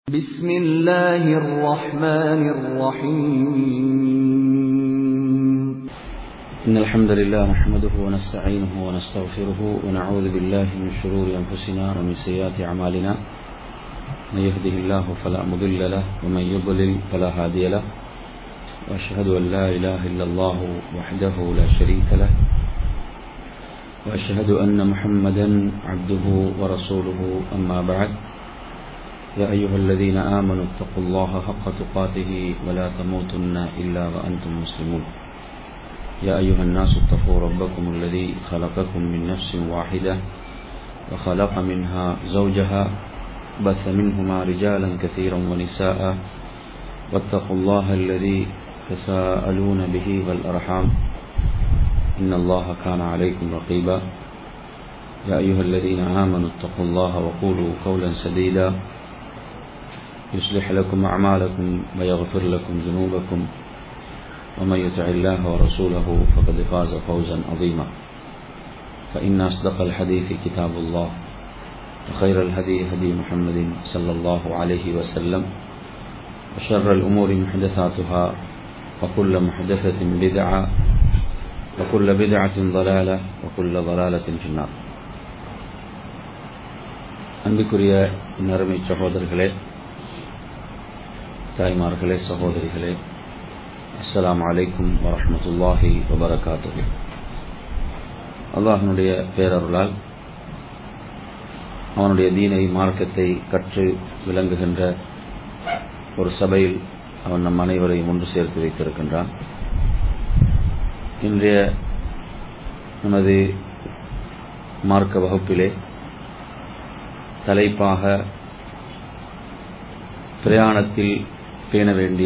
بسم الله الرحمن الرحيم إن الحمد لله نحمده ونستعينه ونستغفره ونعوذ بالله من شرور أنفسنا ومن سيئات أعمالنا من يهده الله فلا مضل له ومن يضلل فلا هادي له وأشهد أن لا إله إلا الله وحده لا شريك له وأشهد أن محمدا عبده ورسوله أما بعد يا أيها الذين آمنوا اتقوا الله حق تقاته ولا تموتن إلا وأنتم مسلمون يا أيها الناس اتقوا ربكم الذي خلقكم من نفس واحدة وخلق منها زوجها بث منهما رجالا كثيرا ونساء واتقوا الله الذي تساءلون به والأرحام إن الله كان عليكم رقيبا يا أيها الذين آمنوا اتقوا الله وقولوا قولا سديدا يصلح لكم أعمالكم ويغفر لكم ذنوبكم ومن يطع الله ورسوله فقد فاز فوزا عظيما فإن أصدق الحديث كتاب الله وخير الهدي هدي محمد صلى الله عليه وسلم وشر الأمور محدثاتها وكل محدثة بدعة وكل بدعة ضلالة وكل ضلالة في النار அன்புக்குரிய நறுமை சகோதரர்களே தாய்மார்களே சகோதரிகளே அஸ்லாம் அலைக்கும் வரமத்துல்லாஹி வபரகாத்து அல்லாஹனுடைய பேரருளால் அவனுடைய தீனை மார்க்கத்தை கற்று விளங்குகின்ற ஒரு சபையில் அவன் நம் அனைவரையும் ஒன்று சேர்த்து வைத்திருக்கின்றான் இன்றைய நமது மார்க்க வகுப்பிலே தலைப்பாக பிரயாணத்தில் பேண வேண்டிய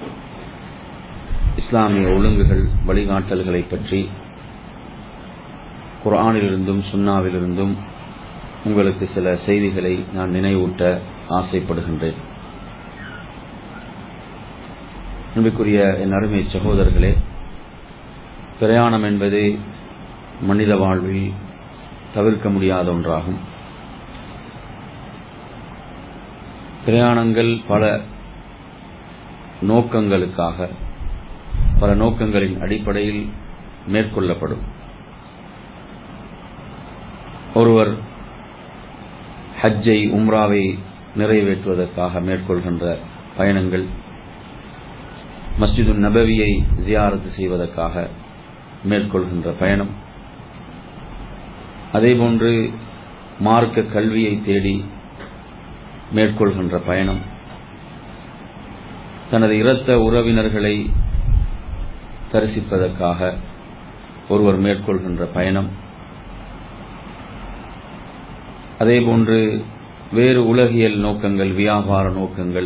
இஸ்லாமிய ஒழுங்குகள் வழிகாட்டல்களை பற்றி குரானிலிருந்தும் சுன்னாவிலிருந்தும் உங்களுக்கு சில செய்திகளை நான் நினைவூட்ட ஆசைப்படுகின்றேன் அன்புக்குரிய என் அருமை சகோதரர்களே பிரயாணம் என்பது மனித வாழ்வில் தவிர்க்க முடியாத ஒன்றாகும் பிரயாணங்கள் பல நோக்கங்களுக்காக பல நோக்கங்களின் அடிப்படையில் மேற்கொள்ளப்படும் ஒருவர் ஹஜ்ஜை உம்ராவை நிறைவேற்றுவதற்காக மேற்கொள்கின்ற பயணங்கள் மஸ்ஜிது நபவியை ஜியாரத்து செய்வதற்காக மேற்கொள்கின்ற பயணம் அதேபோன்று மார்க்க கல்வியை தேடி மேற்கொள்கின்ற பயணம் தனது இரத்த உறவினர்களை தரிசிப்பதற்காக ஒருவர் மேற்கொள்கின்ற பயணம் அதேபோன்று வேறு உலகியல் நோக்கங்கள் வியாபார நோக்கங்கள்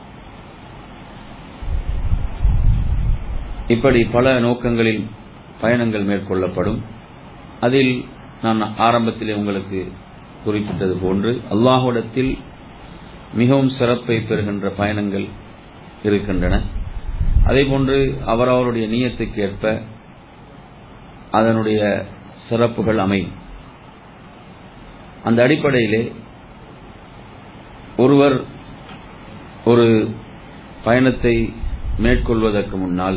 இப்படி பல நோக்கங்களில் பயணங்கள் மேற்கொள்ளப்படும் அதில் நான் ஆரம்பத்திலே உங்களுக்கு குறிப்பிட்டது போன்று அல்லாஹுடத்தில் மிகவும் சிறப்பை பெறுகின்ற பயணங்கள் இருக்கின்றன அதேபோன்று அவரவருடைய நீயத்துக்கு ஏற்ப அதனுடைய சிறப்புகள் அமையும் அந்த அடிப்படையிலே ஒருவர் ஒரு பயணத்தை மேற்கொள்வதற்கு முன்னால்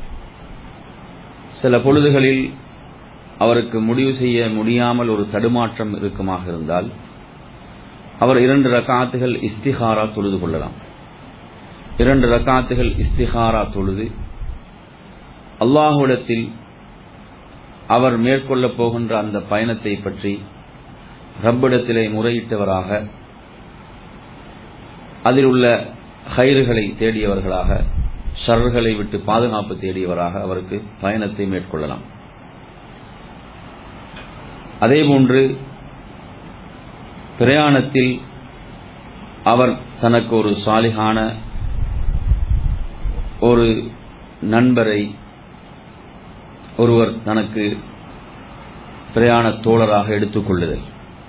சில பொழுதுகளில் அவருக்கு முடிவு செய்ய முடியாமல் ஒரு தடுமாற்றம் இருக்குமாக இருந்தால் அவர் இரண்டு ரக்காத்துகள் இஸ்திஹாரா தொழுது கொள்ளலாம் இரண்டு ரக்காத்துகள் இஸ்திஹாரா தொழுது அல்லாஹுடத்தில் அவர் மேற்கொள்ளப் போகின்ற அந்த பயணத்தை பற்றி ரப்பிடத்திலே முறையிட்டவராக அதில் உள்ள கயிறுகளை தேடியவர்களாக ஷர்களை விட்டு பாதுகாப்பு தேடியவராக அவருக்கு பயணத்தை மேற்கொள்ளலாம் அதேபோன்று பிரயாணத்தில் அவர் தனக்கு ஒரு சாலிகான ஒரு நண்பரை ஒருவர் தனக்கு பிரயாண தோழராக எடுத்துக்கொள்ளுதல்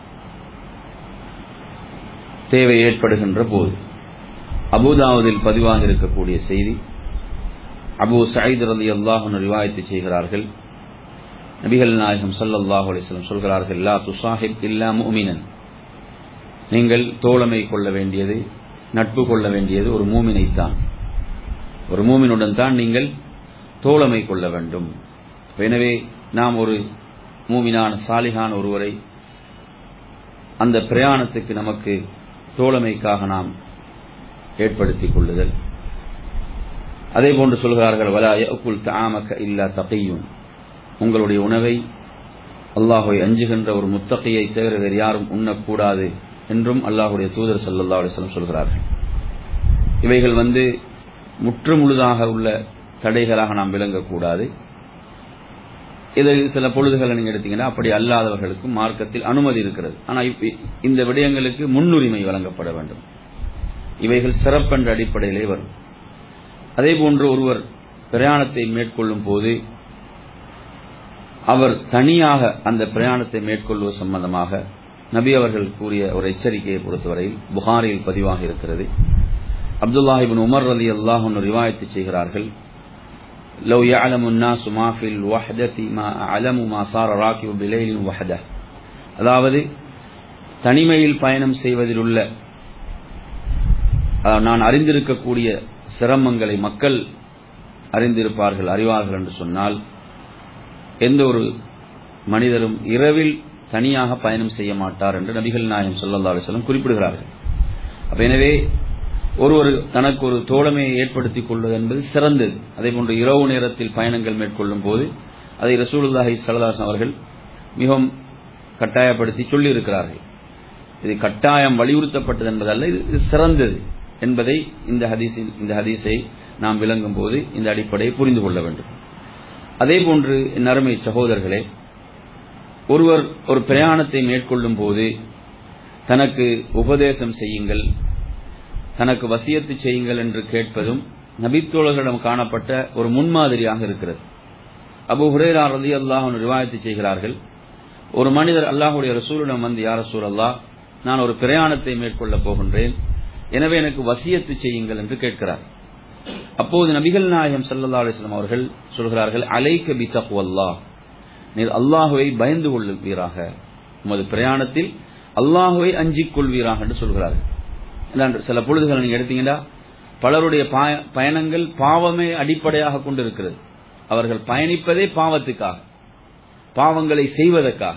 தேவை ஏற்படுகின்ற போது அபுதாவதில் பதிவாக இருக்கக்கூடிய செய்தி அபு சயீத் ரலி அல்லாஹன் ரிவாயத்து செய்கிறார்கள் நபிகள் நாயகம் சல்லல்லாஹு அலிஸ்லம் சொல்கிறார்கள் லா துசாஹிப் இல்லா முமினன் நீங்கள் தோழமை கொள்ள வேண்டியது நட்பு கொள்ள வேண்டியது ஒரு மூமினைத்தான் ஒரு மூமினுடன் தான் நீங்கள் தோழமை கொள்ள வேண்டும் எனவே நாம் ஒரு மூமினான சாலிகான ஒருவரை அந்த பிரயாணத்துக்கு நமக்கு தோழமைக்காக நாம் ஏற்படுத்திக் கொள்ளுதல் அதே போன்று சொல்கிறார்கள் வலா யகுல் தாமக்க இல்லா தகையும் உங்களுடைய உணவை அல்லாஹை அஞ்சுகின்ற ஒரு முத்தகையை தவிர வேறு யாரும் உண்ணக்கூடாது என்றும் அல்லாஹுடைய தூதர் சல்லா அலிஸ்லம் சொல்கிறார்கள் இவைகள் வந்து முற்று முழுதாக உள்ள தடைகளாக நாம் விளங்கக்கூடாது இது சில பொழுதுகளை நீங்க எடுத்தீங்கன்னா அப்படி அல்லாதவர்களுக்கும் மார்க்கத்தில் அனுமதி இருக்கிறது ஆனால் இந்த விடயங்களுக்கு முன்னுரிமை வழங்கப்பட வேண்டும் இவைகள் சிறப்பென்ற அடிப்படையிலே வரும் அதே போன்று ஒருவர் பிரயாணத்தை மேற்கொள்ளும் போது அவர் தனியாக அந்த பிரயாணத்தை மேற்கொள்வது சம்பந்தமாக நபி அவர்கள் கூறிய ஒரு எச்சரிக்கையை பொறுத்தவரையில் புகாரில் பதிவாக இருக்கிறது அப்துல்லாஹிபின் உமர் அலி அல்லாஹ் ரிவாயத்து செய்கிறார்கள் لو يعلم الناس ما في الوحدة ما أعلم ما صار راكب بليل وحده அதாவது தனிமையில் பயணம் செய்வதில் உள்ள நான் அறிந்திருக்கக்கூடிய சிரமங்களை மக்கள் அறிந்திருப்பார்கள் அறிவார்கள் என்று சொன்னால் எந்த ஒரு மனிதரும் இரவில் தனியாக பயணம் செய்ய மாட்டார் என்று நபிகள் நாயம் சொல்லல்லா அலிஸ்லம் குறிப்பிடுகிறார்கள் அப்ப எனவே ஒருவர் தனக்கு ஒரு தோழமையை ஏற்படுத்திக் கொள்வது என்பது சிறந்தது அதே போன்று இரவு நேரத்தில் பயணங்கள் மேற்கொள்ளும் போது அதை ரசூலுல்லாஹி சல்லாஸ் அவர்கள் மிகவும் கட்டாயப்படுத்தி சொல்லியிருக்கிறார்கள் இது கட்டாயம் வலியுறுத்தப்பட்டது என்பதல்ல இது சிறந்தது என்பதை இந்த ஹதீஸின் இந்த ஹதீஸை நாம் விளங்கும் போது இந்த அடிப்படையை புரிந்து கொள்ள வேண்டும் அதே போன்று என் அருமை சகோதரர்களே ஒருவர் ஒரு பிரயாணத்தை மேற்கொள்ளும் போது தனக்கு உபதேசம் செய்யுங்கள் தனக்கு வசியத்து செய்யுங்கள் என்று கேட்பதும் நபித்தோழர்களிடம் காணப்பட்ட ஒரு முன்மாதிரியாக இருக்கிறது அபு ஹுரேரா ரதி அல்லாஹ் ரிவாயத்து செய்கிறார்கள் ஒரு மனிதர் அல்லாஹுடைய ரசூலிடம் வந்து யார் ரசூல் அல்லாஹ் நான் ஒரு பிரயாணத்தை மேற்கொள்ளப் போகின்றேன் எனவே எனக்கு வசியத்து செய்யுங்கள் என்று கேட்கிறார் அப்போது நபிகள் நாயகம் சல்லா அலிஸ்லாம் அவர்கள் சொல்கிறார்கள் அலைக்க பி தக்வல்லா நீர் அல்லாஹுவை பயந்து கொள்வீராக உமது பிரயாணத்தில் அல்லாஹுவை அஞ்சிக் கொள்வீராக என்று சொல்கிறார்கள் சில பொழுதுகள் நீங்க எடுத்தீங்கன்னா பலருடைய பயணங்கள் பாவமே அடிப்படையாக கொண்டிருக்கிறது அவர்கள் பயணிப்பதே பாவத்துக்காக பாவங்களை செய்வதற்காக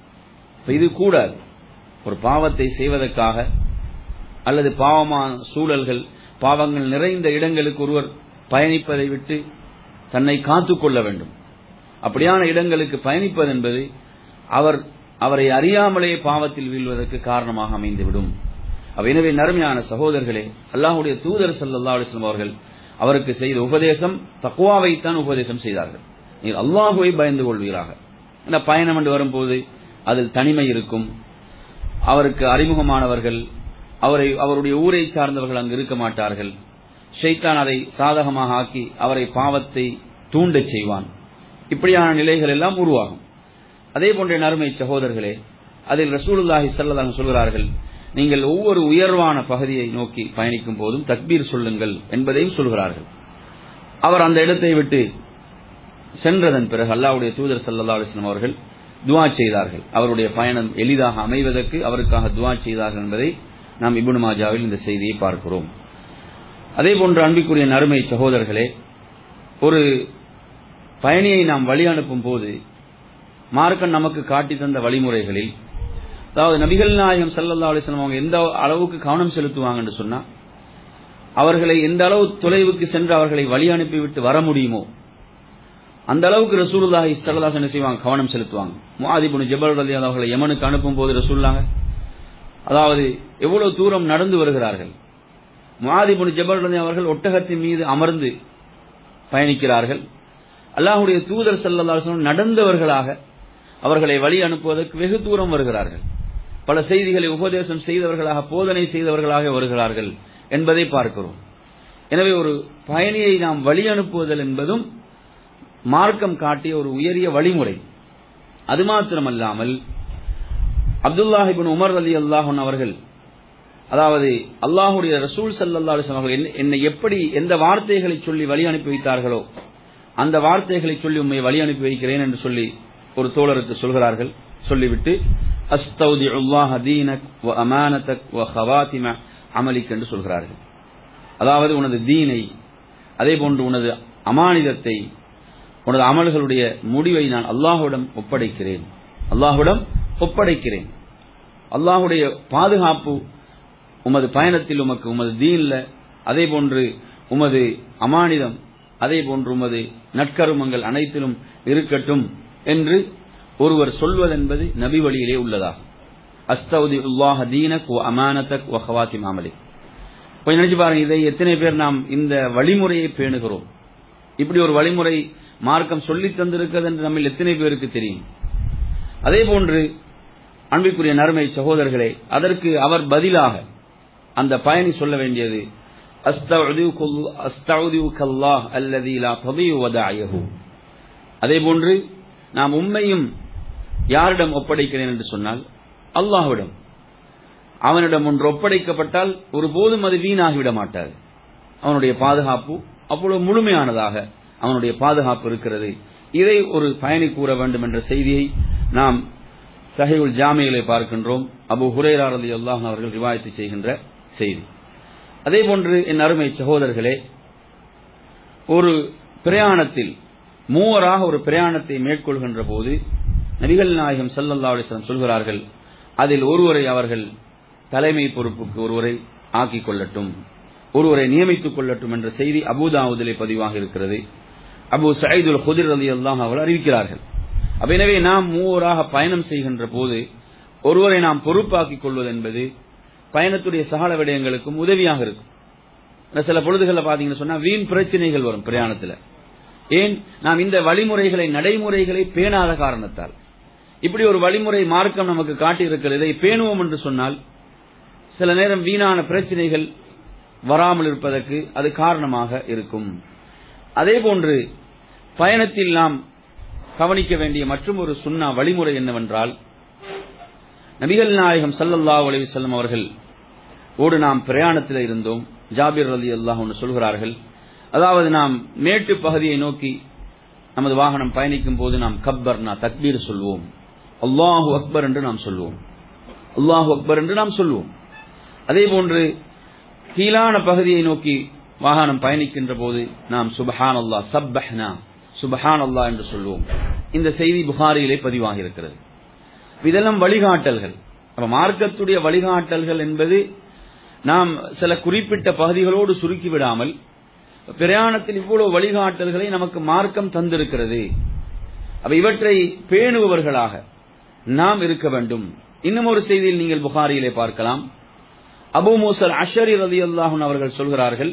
இது கூடாது ஒரு பாவத்தை செய்வதற்காக அல்லது பாவமான சூழல்கள் பாவங்கள் நிறைந்த இடங்களுக்கு ஒருவர் பயணிப்பதை விட்டு தன்னை காத்துக்கொள்ள வேண்டும் அப்படியான இடங்களுக்கு பயணிப்பது என்பது அவர் அவரை அறியாமலே பாவத்தில் வீழ்வதற்கு காரணமாக அமைந்துவிடும் எனவே நறுமையான சகோதரர்களே அல்லாஹுடைய தூதர் சல்லா அலிஸ்லாம் அவர்கள் அவருக்கு செய்த உபதேசம் தக்குவாவைத்தான் உபதேசம் செய்தார்கள் நீர் அல்லாஹுவை பயந்து கொள்வீராக இந்த பயணம் என்று வரும்போது அதில் தனிமை இருக்கும் அவருக்கு அறிமுகமானவர்கள் அவரை அவருடைய ஊரை சார்ந்தவர்கள் அங்கு இருக்க மாட்டார்கள் ஷைத்தான் அதை சாதகமாக ஆக்கி அவரை பாவத்தை தூண்டச் செய்வான் இப்படியான நிலைகள் எல்லாம் உருவாகும் அதே போன்ற நறுமை சகோதரர்களே அதில் ரசூலுல்லாஹி சல்லதாக சொல்கிறார்கள் நீங்கள் ஒவ்வொரு உயர்வான பகுதியை நோக்கி பயணிக்கும் போதும் தக்பீர் சொல்லுங்கள் என்பதையும் சொல்கிறார்கள் அவர் அந்த இடத்தை விட்டு சென்றதன் பிறகு அல்லாவுடைய தூதர் சல்லா அலிஸ்லாம் அவர்கள் துவா செய்தார்கள் அவருடைய பயணம் எளிதாக அமைவதற்கு அவருக்காக துவா செய்தார்கள் என்பதை நாம் இபுன் மாஜாவில் இந்த செய்தியை பார்க்கிறோம் அதே போன்று அன்பிற்குரிய நறுமை சகோதரர்களே ஒரு பயணியை நாம் வழி அனுப்பும் போது மார்க்கன் நமக்கு காட்டி தந்த வழிமுறைகளில் அதாவது நபிகள் நாயகம் சல்லல்லா அலிஸ்லாம் அவங்க எந்த அளவுக்கு கவனம் செலுத்துவாங்கன்னு சொன்னா அவர்களை எந்த அளவு தொலைவுக்கு சென்று அவர்களை வழி அனுப்பிவிட்டு வர முடியுமோ அந்த அளவுக்கு ரசூலுல்லாஹி சல்லல்லாஹு என்ன செய்வாங்க கவனம் செலுத்துவாங்க முஆதிபுன் ஜபல் ரலி அவர்களை யமனுக்கு அனுப்பும் போது ரசூலுல்லாஹ் அதாவது எவ்வளவு தூரம் நடந்து வருகிறார்கள் முஆதிபுன் ஜபல் ரலி அவர்கள் ஒட்டகத்தின் மீது அமர்ந்து பயணிக்கிறார்கள் அல்லாஹுடைய தூதர் சல்லல்லாஹு நடந்தவர்களாக அவர்களை வழி அனுப்புவதற்கு வெகு தூரம் வருகிறார்கள் பல செய்திகளை உபதேசம் செய்தவர்களாக போதனை செய்தவர்களாக வருகிறார்கள் என்பதை பார்க்கிறோம் எனவே ஒரு பயணியை நாம் வழி அனுப்புவதல் என்பதும் மார்க்கம் காட்டிய ஒரு உயரிய வழிமுறை அது மாத்திரமல்லாமல் அப்துல்லாஹிபின் உமர் அலி அல்லாஹன் அவர்கள் அதாவது அல்லாஹுடைய ரசூல் சல்லா அலிஸ்லாம் அவர்கள் என்னை எப்படி எந்த வார்த்தைகளை சொல்லி வழி அனுப்பி வைத்தார்களோ அந்த வார்த்தைகளை சொல்லி உண்மை வழி அனுப்பி வைக்கிறேன் என்று சொல்லி ஒரு தோழருக்கு சொல்கிறார்கள் சொல்லிவிட்டு அஸ்தௌதி அல்லாஹ் தீனக் வ அமானதக் வ ஹவாத்திம அமலிக் என்று சொல்கிறார்கள் அதாவது உனது தீனை அதே போன்று உனது அமானிதத்தை உனது அமல்களுடைய முடிவை நான் அல்லாஹுடன் ஒப்படைக்கிறேன் அல்லாஹுடன் ஒப்படைக்கிறேன் அல்லாஹுடைய பாதுகாப்பு உமது பயணத்தில் உமக்கு உமது தீன்ல அதே போன்று உமது அமானிதம் அதே போன்று உமது நற்கருமங்கள் அனைத்திலும் இருக்கட்டும் என்று ஒருவர் சொல்வதென்பது நபி வழியிலே உள்ளதாகும் அஸ்தௌதி உல்லாஹ தீனக் ஒ அமானதக் ஒ ஹவாத்தி மாமலி கொஞ்சம் நினைச்சு பாருங்க இதை எத்தனை பேர் நாம் இந்த வழிமுறையை பேணுகிறோம் இப்படி ஒரு வழிமுறை மார்க்கம் சொல்லித் தந்திருக்கிறது என்று நம்ம எத்தனை பேருக்கு தெரியும் அதே போன்று அன்பிற்குரிய நறுமை சகோதரர்களே அதற்கு அவர் பதிலாக அந்த பயணி சொல்ல வேண்டியது அதே போன்று நாம் உண்மையும் யாரிடம் ஒப்படைக்கிறேன் என்று சொன்னால் அல்லாஹ்விடம் அவனிடம் ஒன்று ஒப்படைக்கப்பட்டால் ஒருபோதும் அது வீணாகிவிட மாட்டாது அவனுடைய பாதுகாப்பு அவ்வளவு முழுமையானதாக அவனுடைய பாதுகாப்பு இருக்கிறது இதை ஒரு பயணி கூற வேண்டும் என்ற செய்தியை நாம் சஹிவுல் ஜாமியிலே பார்க்கின்றோம் அபு ஹுரேரா ரலி அல்லாஹ் அவர்கள் ரிவாயத்து செய்கின்ற செய்தி அதே போன்று என் அருமை சகோதரர்களே ஒரு பிரயாணத்தில் மூவராக ஒரு பிரயாணத்தை மேற்கொள்கின்ற போது நபிகள் நாயகம் சல்லல்லா அலிஸ்லாம் சொல்கிறார்கள் அதில் ஒருவரை அவர்கள் தலைமை பொறுப்புக்கு ஒருவரை ஆக்கிக் கொள்ளட்டும் ஒருவரை நியமித்துக் கொள்ளட்டும் என்ற செய்தி அபுதாவுதிலே பதிவாக இருக்கிறது அபு சயீதுல் ஹுதிர் அலி அல்லாஹ் அவர்கள் அறிவிக்கிறார்கள் அப்ப எனவே நாம் மூவராக பயணம் செய்கின்ற போது ஒருவரை நாம் பொறுப்பாக்கிக் கொள்வது என்பது பயணத்துடைய சகல விடயங்களுக்கும் உதவியாக இருக்கும் சில பொழுதுகளில் பாத்தீங்கன்னு சொன்னா வீண் பிரச்சனைகள் வரும் பிரயாணத்தில் ஏன் நாம் இந்த வழிமுறைகளை நடைமுறைகளை பேணாத காரணத்தால் இப்படி ஒரு வழிமுறை மார்க்கம் நமக்கு காட்டி இருக்கிறது இதை பேணுவோம் என்று சொன்னால் சில நேரம் வீணான பிரச்சனைகள் வராமல் இருப்பதற்கு அது காரணமாக இருக்கும் அதே போன்று பயணத்தில் நாம் கவனிக்க வேண்டிய மற்றும் ஒரு சுண்ணா வழிமுறை என்னவென்றால் நபிகள் நாயகம் சல்லல்லா அலிவசல்லம் அவர்கள் ஓடு நாம் பிரயாணத்தில் இருந்தோம் ஜாபிர் அலி அல்லாஹ் ஒன்று சொல்கிறார்கள் அதாவது நாம் மேட்டு பகுதியை நோக்கி நமது வாகனம் பயணிக்கும் போது நாம் கப்பர்னா தக்பீர் சொல்வோம் அல்லாஹு அக்பர் என்று நாம் சொல்வோம் அல்லாஹு அக்பர் என்று நாம் சொல்வோம் அதே போன்று கீழான பகுதியை நோக்கி வாகனம் பயணிக்கின்ற போது நாம் சுபஹான் அல்லா சப்பஹ்னா சுபஹான் அல்லா என்று சொல்வோம் இந்த செய்தி புகாரியிலே பதிவாக இருக்கிறது இதெல்லாம் வழிகாட்டல்கள் அப்ப மார்க்கத்துடைய வழிகாட்டல்கள் என்பது நாம் சில குறிப்பிட்ட பகுதிகளோடு சுருக்கி விடாமல் பிரயாணத்தில் இவ்வளவு வழிகாட்டல்களை நமக்கு மார்க்கம் தந்திருக்கிறது அப்ப இவற்றை பேணுபவர்களாக நாம் இருக்க வேண்டும் இன்னும் ஒரு செய்தியில் நீங்கள் புகாரியிலே பார்க்கலாம் அபு மூசல் அஷரி ரதி அல்லாஹன் அவர்கள் சொல்கிறார்கள்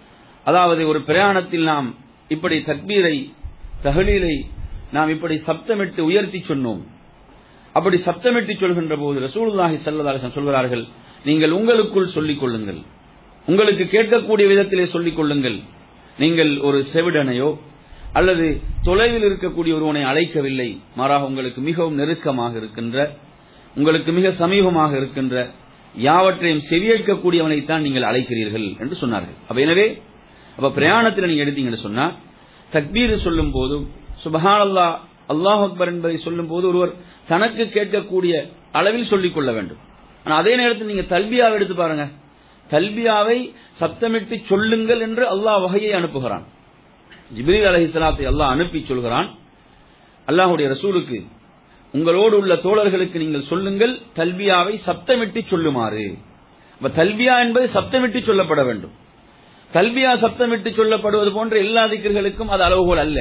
அதாவது ஒரு பிரயாணத்தில் நாம் இப்படி தக்பீரை தகலீலை நாம் இப்படி சப்தமிட்டு உயர்த்தி சொன்னோம் அப்படி சப்தமிட்டு சொல்கின்ற போது ரசூலுல்லாஹி சல்லதாசன் சொல்கிறார்கள் நீங்கள் உங்களுக்குள் சொல்லிக் கொள்ளுங்கள் உங்களுக்கு கேட்கக்கூடிய விதத்திலே சொல்லிக் கொள்ளுங்கள் நீங்கள் ஒரு செவிடனையோ அல்லது தொலைவில் இருக்கக்கூடிய ஒருவனை அழைக்கவில்லை மாறாக உங்களுக்கு மிகவும் நெருக்கமாக இருக்கின்ற உங்களுக்கு மிக சமீபமாக இருக்கின்ற யாவற்றையும் செவியேற்கக்கூடியவனைத்தான் நீங்கள் அழைக்கிறீர்கள் என்று சொன்னார்கள் அப்ப எனவே அப்ப பிரயாணத்தில் நீங்க எடுத்தீங்கன்னு சொன்னா தக்பீர் சொல்லும் போதும் சுபஹான் அல்லா அல்லாஹ் அக்பர் என்பதை சொல்லும் போது ஒருவர் தனக்கு கேட்கக்கூடிய அளவில் சொல்லிக் கொள்ள வேண்டும் ஆனா அதே நேரத்தில் நீங்க தல்பியாவை எடுத்து பாருங்க தல்பியாவை சப்தமிட்டு சொல்லுங்கள் என்று அல்லாஹ் வகையை அனுப்புகிறான் ஜிப்ரீல் அலஹி சலாத்தை அல்லாஹ் அனுப்பி சொல்கிறான் அல்லாஹுடைய ரசூலுக்கு உங்களோடு உள்ள தோழர்களுக்கு நீங்கள் சொல்லுங்கள் தல்பியாவை சப்தமிட்டு சொல்லுமாறு அப்ப தல்பியா என்பது சப்தமிட்டு சொல்லப்பட வேண்டும் தல்பியா சப்தமிட்டு சொல்லப்படுவது போன்ற எல்லா திக்கர்களுக்கும் அது அளவுகோல் அல்ல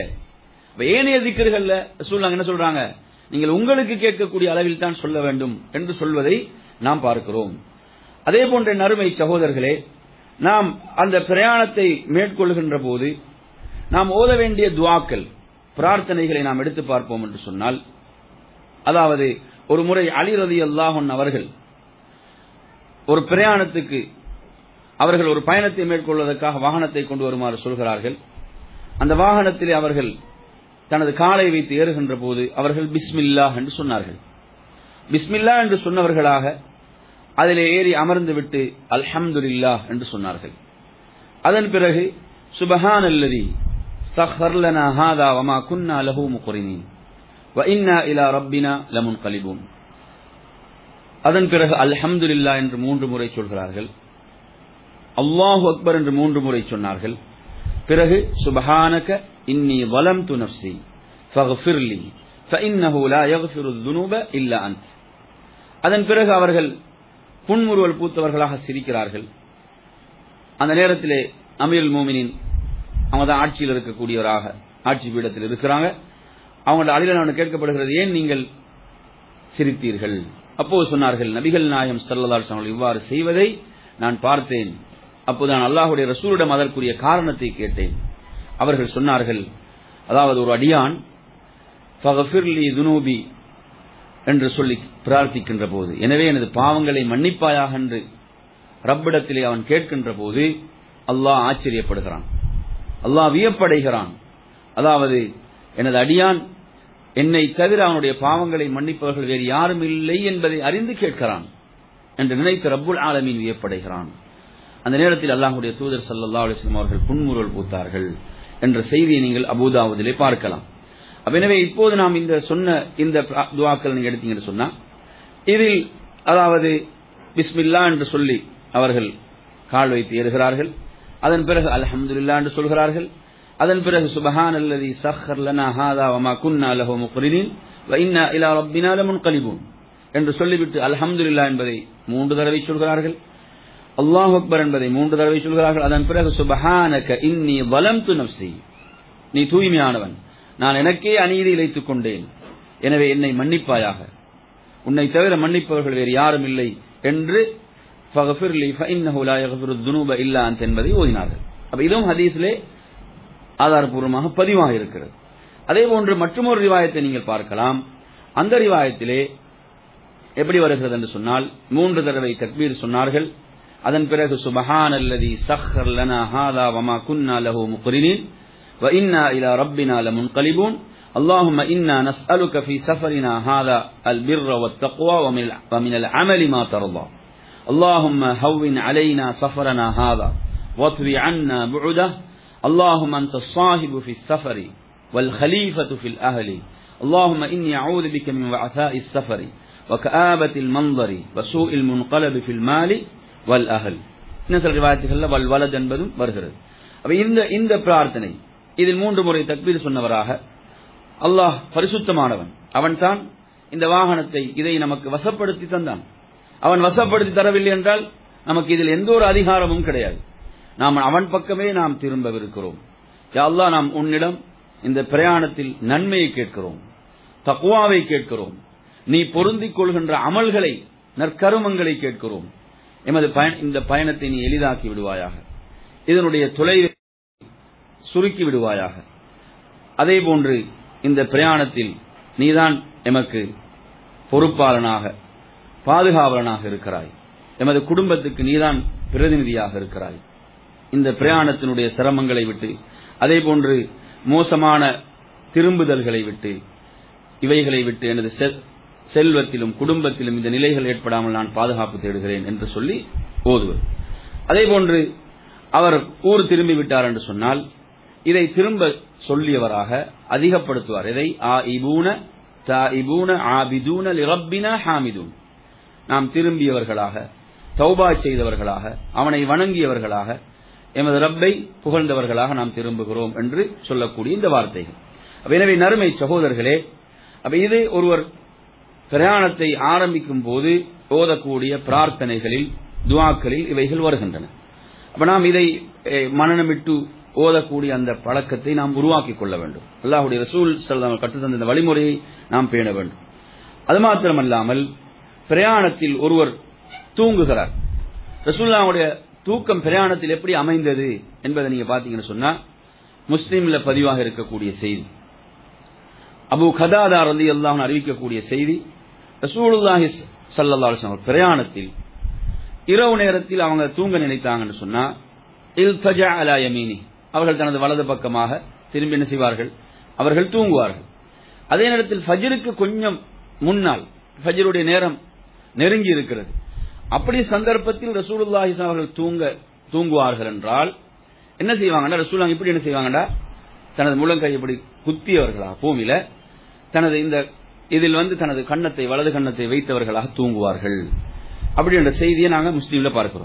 ஏனைய திக்கர்கள்ல ரசூல் என்ன சொல்றாங்க நீங்கள் உங்களுக்கு கேட்கக்கூடிய அளவில் தான் சொல்ல வேண்டும் என்று சொல்வதை நாம் பார்க்கிறோம் அதே போன்ற நறுமை சகோதரர்களே நாம் அந்த பிரயாணத்தை மேற்கொள்கின்ற போது நாம் ஓத வேண்டிய துவாக்கள் பிரார்த்தனைகளை நாம் எடுத்து பார்ப்போம் என்று சொன்னால் அதாவது ஒரு முறை அலி ரதி அல்லாஹன் அவர்கள் ஒரு பிரயாணத்துக்கு அவர்கள் ஒரு பயணத்தை மேற்கொள்வதற்காக வாகனத்தை கொண்டு வருமாறு சொல்கிறார்கள் அந்த வாகனத்திலே அவர்கள் தனது காலை வைத்து ஏறுகின்ற போது அவர்கள் பிஸ்மில்லா என்று சொன்னார்கள் பிஸ்மில்லா என்று சொன்னவர்களாக அதிலே ஏறி அமர்ந்து விட்டு அல்ஹம்துல்லா என்று சொன்னார்கள் அதன் பிறகு சுபஹான் அல்லதி சஹர்லனா ஹாதா வமா குன்னா லஹு முகுரினீன் வ இன்னா இலா ரப்பினா லமுன் கலிபூன் அதன் பிறகு அல்ஹம்துலில்லா என்று மூன்று முறை சொல்கிறார்கள் அல்லாஹு அக்பர் என்று மூன்று முறை சொன்னார்கள் பிறகு சுபஹானக இன்னி வலம் து நப்சி ஃபக்ஃபிர்லி ஃபஇன்னஹு லா யக்ஃபிரு ذுனூப இல்லா அன்த் அதன் பிறகு அவர்கள் புன்முறுவல் பூத்தவர்களாக சிரிக்கிறார்கள் அந்த நேரத்திலே அமீருல் மூமினின் அவங்க தான் ஆட்சியில் இருக்கக்கூடியவராக ஆட்சி பீடத்தில் இருக்கிறாங்க அவங்களோட அழில கேட்கப்படுகிறது ஏன் நீங்கள் சிரித்தீர்கள் அப்போது சொன்னார்கள் நபிகள் நாயம் சல்லல்லாஹு அலைஹி வஸல்லம் இவ்வாறு செய்வதை நான் பார்த்தேன் அப்போது நான் அல்லாஹுடைய ரசூலிடம் அதற்குரிய காரணத்தை கேட்டேன் அவர்கள் சொன்னார்கள் அதாவது ஒரு அடியான் ஃபகஃபிர்லி துனூபி என்று சொல்லி பிரார்த்திக்கின்ற போது எனவே எனது பாவங்களை மன்னிப்பாயாக என்று ரப்பிடத்திலே அவன் கேட்கின்ற போது அல்லாஹ் ஆச்சரியப்படுகிறான் அல்லாஹ் வியப்படைகிறான் அதாவது எனது அடியான் என்னை தவிர அவனுடைய பாவங்களை மன்னிப்பவர்கள் வேறு யாரும் இல்லை என்பதை அறிந்து கேட்கிறான் என்று நினைத்து ரப்புல் ஆலமீன் வியப்படைகிறான் அந்த நேரத்தில் அல்லாஹுடைய தூதர் சல்லா அலிஸ்லாம் அவர்கள் புன்முறுவல் பூத்தார்கள் என்ற செய்தியை நீங்கள் அபூதாவதிலே பார்க்கலாம் அப்ப எனவே இப்போது நாம் இந்த சொன்ன இந்த துவாக்கள் நீங்க எடுத்தீங்கன்னு சொன்னா இதில் அதாவது பிஸ்மில்லா என்று சொல்லி அவர்கள் கால் வைத்து ஏறுகிறார்கள் அதன் பிறகு அல்ஹம்துலில்லா என்று சொல்கிறார்கள் அதன் பிறகு சுபஹான் அல்லதி சஹர் லனா ஹாதா வமா குன்னா லஹு முக்ரினின் வ இன்னா இலா ரப்பினா லமுன்கலிபூன் என்று சொல்லிவிட்டு அல்ஹம்துலில்லா என்பதை மூன்று தடவை சொல்கிறார்கள் அல்லாஹ் அக்பர் என்பதை மூன்று தடவை சொல்கிறார்கள் அதன் பிறகு சுபஹானக இன்னி வலம்து நப்சி நீ தூய்மையானவன் நான் எனக்கே அநீதி இழைத்துக் கொண்டேன் எனவே என்னை மன்னிப்பாயாக உன்னை தவிர மன்னிப்பவர்கள் வேறு யாரும் இல்லை என்று ஃபகஃபிர்லி ஃபஇன்னஹு லா யக்ஃபிரு துனூப இல்லா அன்த் என்பதை ஓதினார்கள் அப்ப இதுவும் ஹதீஸிலே ஆதாரபூர்வமாக பதிவாக இருக்கிறது அதே போன்று மற்றொரு ரிவாயத்தை நீங்கள் பார்க்கலாம் அந்த ரிவாயத்திலே எப்படி வருகிறது என்று சொன்னால் மூன்று தடவை தக்பீர் சொன்னார்கள் அதன் பிறகு சுபஹான் அல்லதி சஹர் லனா ஹாதா வமா குன்னா லஹு முக்ரினின் وإنا إلى ربنا لمنقلبون اللهم إنا نسألك في سفرنا هذا البر والتقوى ومن العمل ما ترضى اللهم هون علينا سفرنا هذا واطوي عنا بعده اللهم أنت الصاحب في السفر والخليفة في الأهل اللهم إني أعوذ بك من وعثاء السفر وكآبة المنظر وسوء المنقلب في المال والأهل நசல் ரிவாயத்துகளில் வல் வலது என்பதும் வருகிறது அப்ப இந்த இந்த பிரார்த்தனை இதில் மூன்று முறை தக்பீர் சொன்னவராக அல்லாஹ் பரிசுத்தமானவன் அவன்தான் இந்த வாகனத்தை இதை நமக்கு வசப்படுத்தி தந்தான் அவன் வசப்படுத்தி தரவில்லை என்றால் நமக்கு இதில் எந்த ஒரு அதிகாரமும் கிடையாது நாம் அவன் பக்கமே நாம் திரும்பவிருக்கிறோம் அல்லாஹ் நாம் உன்னிடம் இந்த பிரயாணத்தில் நன்மையை கேட்கிறோம் தக்குவாவை கேட்கிறோம் நீ பொருந்திக் கொள்கின்ற அமல்களை நற்கருமங்களை கேட்கிறோம் எமது இந்த பயணத்தை நீ எளிதாக்கி விடுவாயாக இதனுடைய தொலைவை சுருக்கி விடுவாயாக அதே போன்று இந்த பிரயாணத்தில் நீதான் எமக்கு பொறுப்பாளனாக பாதுகாவலனாக இருக்கிறாய் எமது குடும்பத்துக்கு நீதான் பிரதிநிதியாக இருக்கிறாய் இந்த பிரயாணத்தினுடைய சிரமங்களை விட்டு அதே போன்று மோசமான திரும்புதல்களை விட்டு இவைகளை விட்டு எனது செல்வத்திலும் குடும்பத்திலும் இந்த நிலைகள் ஏற்படாமல் நான் பாதுகாப்பு தேடுகிறேன் என்று சொல்லி ஓதுவர் அதே போன்று அவர் ஊர் திரும்பி விட்டார் என்று சொன்னால் இதை திரும்ப சொல்லியவராக அதிகப்படுத்துவார் இதை ஆ இபூன தா இபூன ஆபிதூன லிரப்பினா ஹாமிதூன் நாம் திரும்பியவர்களாக தௌபா செய்தவர்களாக அவனை வணங்கியவர்களாக எமது ரப்பை புகழ்ந்தவர்களாக நாம் திரும்புகிறோம் என்று சொல்லக்கூடிய இந்த வார்த்தைகள் எனவே நறுமை சகோதரர்களே அப்ப இது ஒருவர் பிரயாணத்தை ஆரம்பிக்கும் போது ஓதக்கூடிய பிரார்த்தனைகளில் துவாக்களில் இவைகள் வருகின்றன அப்ப நாம் இதை மனநமிட்டு ஓதக்கூடிய அந்த பழக்கத்தை நாம் உருவாக்கிக் கொள்ள வேண்டும் அல்லாஹுடைய ரசூல் செல்லம் கற்றுத்தந்த இந்த வழிமுறையை நாம் பேண வேண்டும் அது மாத்திரமல்லாமல் பிரயாணத்தில் ஒருவர் தூங்குகிறார் ரசூல்லாவுடைய தூக்கம் பிரயாணத்தில் எப்படி அமைந்தது என்பதை நீங்க பாத்தீங்கன்னு சொன்னா முஸ்லீம்ல பதிவாக இருக்கக்கூடிய செய்தி அபு கதாதா ரதி அல்லாஹ் அறிவிக்கக்கூடிய செய்தி ரசூலுல்லாஹி சல்லா அலுவலம் பிரயாணத்தில் இரவு நேரத்தில் அவங்க தூங்க நினைத்தாங்கன்னு சொன்னா இல்ஃபஜா அலா யமீனி அவர்கள் தனது வலது பக்கமாக திரும்பி என்ன செய்வார்கள் அவர்கள் தூங்குவார்கள் அதே நேரத்தில் ஃபஜருக்கு கொஞ்சம் முன்னால் ஃபஜருடைய நேரம் நெருங்கி இருக்கிறது அப்படி சந்தர்ப்பத்தில் ரசூலுல்லாஹி அவர்கள் தூங்க தூங்குவார்கள் என்றால் என்ன செய்வாங்கன்னா ரசூலாங்க இப்படி என்ன செய்வாங்கடா தனது முழங்கை இப்படி குத்தியவர்களா பூமியில தனது இந்த இதில் வந்து தனது கன்னத்தை வலது கன்னத்தை வைத்தவர்களாக தூங்குவார்கள் அப்படி என்ற செய்தியை நாங்கள் முஸ்லீம்ல பார்க்கிறோம்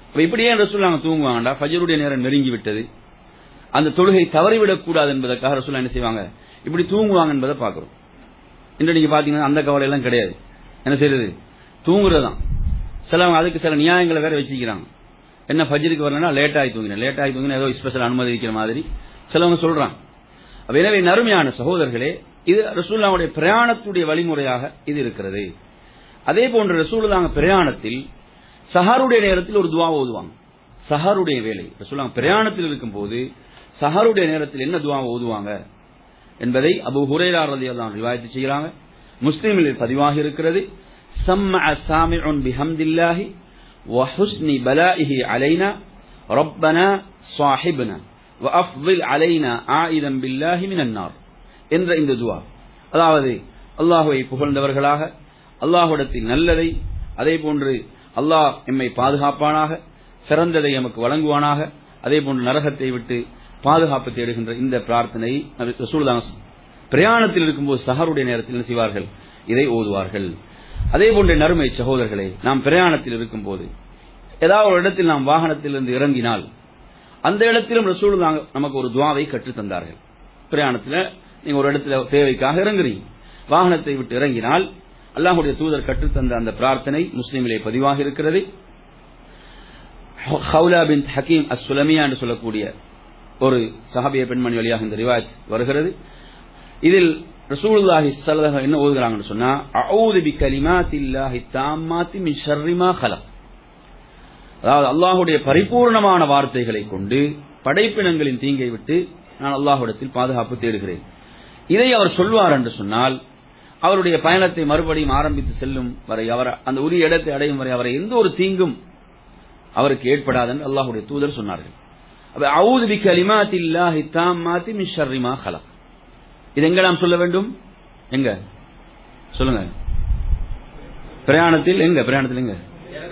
அப்ப இப்படியே ரசூல் நாங்க தூங்குவாங்கடா ஃபஜருடைய நேரம் நெருங்கி விட்டது அந்த தொழுகை தவறிவிடக் கூடாது என்பதற்காக ரசூல் என்ன செய்வாங்க இப்படி தூங்குவாங்க என்பதை பார்க்கிறோம் இன்று நீங்க பாத்தீங்கன்னா அந்த கவலை எல்லாம் கிடையாது என்ன செய்யறது தூங்குறதுதான் சிலவங்க அதுக்கு சில நியாயங்களை வேற வச்சிக்கிறாங்க என்ன ஃபஜ்ருக்கு வரலன்னா லேட் ஆகி தூங்கினேன் லேட் ஆகி தூங்கினேன் ஏதோ ஸ்பெஷல் அனுமதி இருக்கிற மாதிரி சிலவங்க சொல்றாங்க அப்ப எனவே நறுமையான சகோதரர்களே இது ரசூல்லாவுடைய பிரயாணத்துடைய வழிமுறையாக இது இருக்கிறது அதே போன்று ரசூலுல்லாங்க பிரயாணத்தில் சஹருடைய நேரத்தில் ஒரு துவா ஓதுவாங்க சஹருடைய வேலை ரசூலுல்லாங்க பிரயாணத்தில் இருக்கும்போது சஹருடைய நேரத்தில் என்ன துவா ஓதுவாங்க என்பதை அபு ஹுரேரா ரலியல்லாஹு அன்ஹு ரிவாயத்து செய்கிறாங்க முஸ்லிமில் பதிவாக இருக்கிறது சம்மஅ சாமிஉன் பிஹம்தில்லாஹி وحسن بلائه علينا ربنا صاحبنا وأفضل علينا عائدا بالله من النار என்ற இந்த துவா அதாவது அல்லாஹுவை புகழ்ந்தவர்களாக அல்லாஹுடத்தில் நல்லதை அதே போன்று அல்லாஹ் எம்மை பாதுகாப்பானாக சிறந்ததை எமக்கு வழங்குவானாக அதே போன்று நரகத்தை விட்டு பாதுகாப்பு தேடுகின்ற இந்த பிரார்த்தனை ரசூலுல்லாஹ் பிரயாணத்தில் இருக்கும்போது சஹருடைய நேரத்தில் என்ன செய்வார்கள் இதை ஓதுவார்கள் அதே போன்ற நறுமை சகோதரர்களே நாம் பிரயாணத்தில் இருக்கும்போது ஏதாவது ஒரு இடத்தில் நாம் வாகனத்திலிருந்து இறங்கினால் அந்த இடத்திலும் ரசூல் நமக்கு ஒரு துவாவை கற்றுத் தந்தார்கள் பிரயாணத்தில் நீங்க ஒரு இடத்துல தேவைக்காக இறங்குறீங்க வாகனத்தை விட்டு இறங்கினால் அல்லாஹுடைய தூதர் கற்றுத்தந்த அந்த பிரார்த்தனை முஸ்லீமிலே பதிவாக இருக்கிறது ஹவுலா பின் ஹக்கீம் அஸ் சுலமியா என்று சொல்லக்கூடிய ஒரு சஹாபிய பெண்மணி வழியாக இந்த ரிவாயத் வருகிறது இதில் ரசூலுல்லாஹி ஸல்லல்லாஹு என்ன ஓதுகிறாங்கன்னு சொன்னா அஊது பி கலிமாத்தில்லாஹி தாம்மாத்தி மின் ஷர்ரி மா ஹலக் அதாவது அல்லாஹ்வுடைய பரிபூர்ணமான வார்த்தைகளை கொண்டு படைப்பினங்களின் தீங்கை விட்டு நான் அல்லாஹ்விடத்தில் பாதுகாப்பு தேடுகிறேன் இதை அவர் சொல்வார் என்று சொன்னால் அவருடைய பயணத்தை மறுபடியும் ஆரம்பித்து செல்லும் வரை அவர் அந்த உரிய இடத்தை அடையும் வரை அவரை எந்த ஒரு தீங்கும் அவருக்கு ஏற்படாது என்று அல்லாஹ்வுடைய தூதர் சொன்னார்கள் அப்ப அவுது பி கலிமாத்தில்லாஹி தாம்மாத்தி மின் ஷர்ரி மா ஹலக் இது எங்க நாம் சொல்ல வேண்டும் எங்க சொல்லுங்க பிரயாணத்தில் எங்க பிரயாணத்தில் எங்க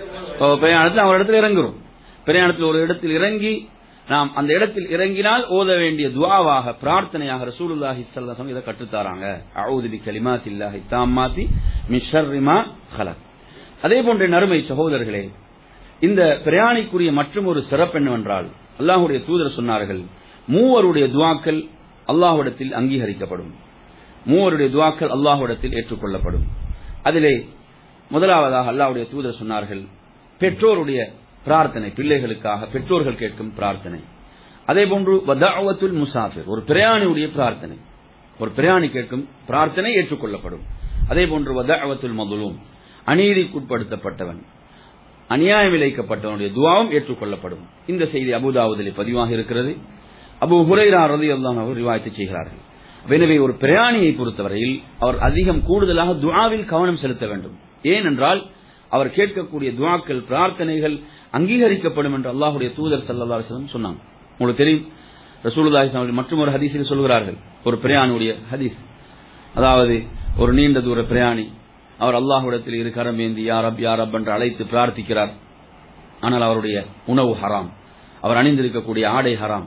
ஓ, பிரயாணத்தில் அவர் இடத்துல இறங்குறோம் பிரயாணத்தில் ஒரு இடத்தில் இறங்கி நாம் அந்த இடத்தில் இறங்கினால் ஓத வேண்டிய துவாவாக பிரார்த்தனையாக ரசூலுல்லாஹி ஸல்லல்லாஹு அலைஹி இதை கற்றுத்தாராங்க அஊது பி கலிமாத்தில்லாஹி தாம்மாத்தி மின் ஷர்ரி மா ஹலக் அதே போன்ற நறுமை சகோதரர்களே இந்த பிரயாணிக்குரிய மற்றும் ஒரு சிறப்பு என்னவென்றால் அல்லாஹ்வுடைய தூதர் சொன்னார்கள் மூவருடைய துவாக்கள் அல்லாஹ்விடத்தில் அங்கீகரிக்கப்படும் மூவருடைய துவாக்கள் அல்லாஹ்விடத்தில் ஏற்றுக்கொள்ளப்படும் அதிலே முதலாவதாக அல்லாஹ்வுடைய தூதர் சொன்னார்கள் பெற்றோருடைய பிரார்த்தனை பிள்ளைகளுக்காக பெற்றோர்கள் கேட்கும் பிரார்த்தனை அதே போன்று வதாவத்துல் முசாஃபிர் ஒரு பிரயாணியுடைய பிரார்த்தனை ஒரு பிரயாணி கேட்கும் பிரார்த்தனை ஏற்றுக்கொள்ளப்படும் அதே போன்று வதாவத்துல் மதுலும் அநீதிக்குட்படுத்தப்பட்டவன் அநியாயம் இழைக்கப்பட்டவனுடைய துவாவும் ஏற்றுக்கொள்ளப்படும் இந்த செய்தி அபுதாவுதிலே பதிவாக இருக்கிறது அபு ஹுரைரா ரதி அல்லாஹ் அவர் ரிவாயத்து செய்கிறார்கள் எனவே ஒரு பிரயாணியை பொறுத்தவரையில் அவர் அதிகம் கூடுதலாக துஆவில் கவனம் செலுத்த வேண்டும் ஏனென்றால் அவர் கேட்கக்கூடிய துஆக்கள் பிரார்த்தனைகள் அங்கீகரிக்கப்படும் என்று அல்லாஹ்வுடைய தூதர் ஸல்லல்லாஹு அலைஹி வஸல்லம் சொன்னாங்க உங்களுக்கு தெரியும் ரசூலுல்லாஹி ஸல்லல்லாஹு அலைஹி மற்றும் ஒரு ஹதீஸில் சொல்கிறார்கள் ஒரு பிரயாணியுடைய ஹதீஸ் அதாவது ஒரு நீண்ட தூர பிரயாணி அவர் அல்லாஹ்விடத்தில் இரு கரம் ஏந்தி யா ரப் யா ரப் என்று அழைத்து பிரார்த்திக்கிறார் ஆனால் அவருடைய உணவு ஹராம் அவர் அணிந்திருக்கக்கூடிய ஆடை ஹராம்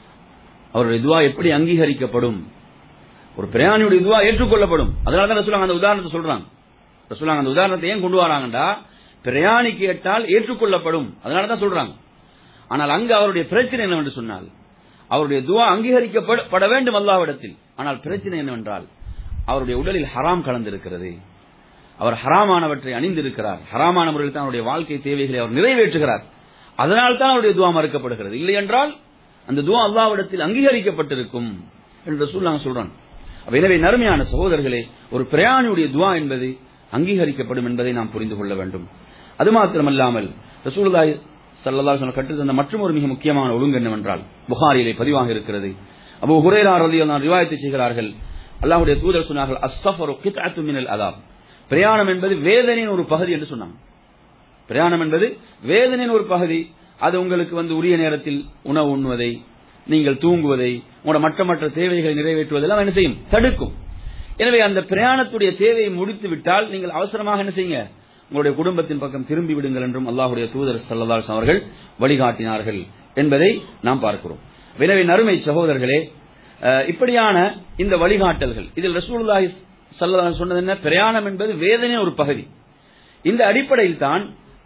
அவருடைய துவா எப்படி அங்கீகரிக்கப்படும் ஒரு பிரயாணியுடைய துவா ஏற்றுக்கொள்ளப்படும் அதனால தான் ரசூலாங்க அந்த உதாரணத்தை சொல்றாங்க ரசூலாங்க அந்த உதாரணத்தை ஏன் கொண்டு வராங்கடா பிரயாணி கேட்டால் ஏற்றுக்கொள்ளப்படும் அதனால தான் சொல்றாங்க ஆனால் அங்கு அவருடைய பிரச்சனை என்னவென்று சொன்னால் அவருடைய துவா அங்கீகரிக்கப்பட வேண்டும் அல்லாவிடத்தில் ஆனால் பிரச்சனை என்னவென்றால் அவருடைய உடலில் ஹராம் கலந்திருக்கிறது அவர் ஹராமானவற்றை அணிந்திருக்கிறார் ஹராமான முறையில் தான் அவருடைய வாழ்க்கை தேவைகளை அவர் நிறைவேற்றுகிறார் அதனால் தான் அவருடைய துவா மறுக்கப்படுகிறது இல்லை என்றால் அந்த துவா அல்லாவிடத்தில் அங்கீகரிக்கப்பட்டிருக்கும் என்று ரசூலுல்லாஹ் சொல்றான் அப்ப எனவே நறுமையான சகோதரர்களே ஒரு பிரயாணியுடைய துவா என்பது அங்கீகரிக்கப்படும் என்பதை நாம் புரிந்து கொள்ள வேண்டும் அது மாத்திரமல்லாமல் ரசூலுல்லாஹி ஸல்லல்லாஹு அலைஹி வஸல்லம் கற்றுத்தந்த மற்றும் ஒரு மிக முக்கியமான ஒழுங்கு என்னவென்றால் புகாரிலே பதிவாக இருக்கிறது அபூ ஹுரைரா ரலியல்லாஹு அன்ஹு ரிவாயத்து செய்கிறார்கள் அல்லாஹ்வுடைய தூதர் சொன்னார்கள் அஸ்ஸஃபரு கித்அத்து மினல் அதாப் பிரயாணம் என்பது வேதனையின் ஒரு பகுதி என்று சொன்னாங்க பிரயாணம் என்பது வேதனையின் ஒரு பகுதி அது உங்களுக்கு வந்து உரிய நேரத்தில் உணவு உண்ணுவதை நீங்கள் தூங்குவதை உங்களோட மற்ற மற்ற தேவைகளை நிறைவேற்றுவதெல்லாம் என்ன செய்யும் தடுக்கும் எனவே அந்த பிரயாணத்துடைய தேவையை முடித்து விட்டால் நீங்கள் அவசரமாக என்ன செய்யுங்க உங்களுடைய குடும்பத்தின் பக்கம் திரும்பி விடுங்கள் என்றும் அல்லாஹுடைய தூதர் சல்லல்லாஸ் அவர்கள் வழிகாட்டினார்கள் என்பதை நாம் பார்க்கிறோம் எனவே நறுமை சகோதரர்களே அஹ், இப்படியான இந்த வழிகாட்டல்கள் இதில் ரசூலுல்லாஹி ஸல்லல்லாஹு அலைஹி சொன்னது என்ன பிரயாணம் என்பது வேதனை ஒரு பகுதி இந்த அடிப்படையில் தான்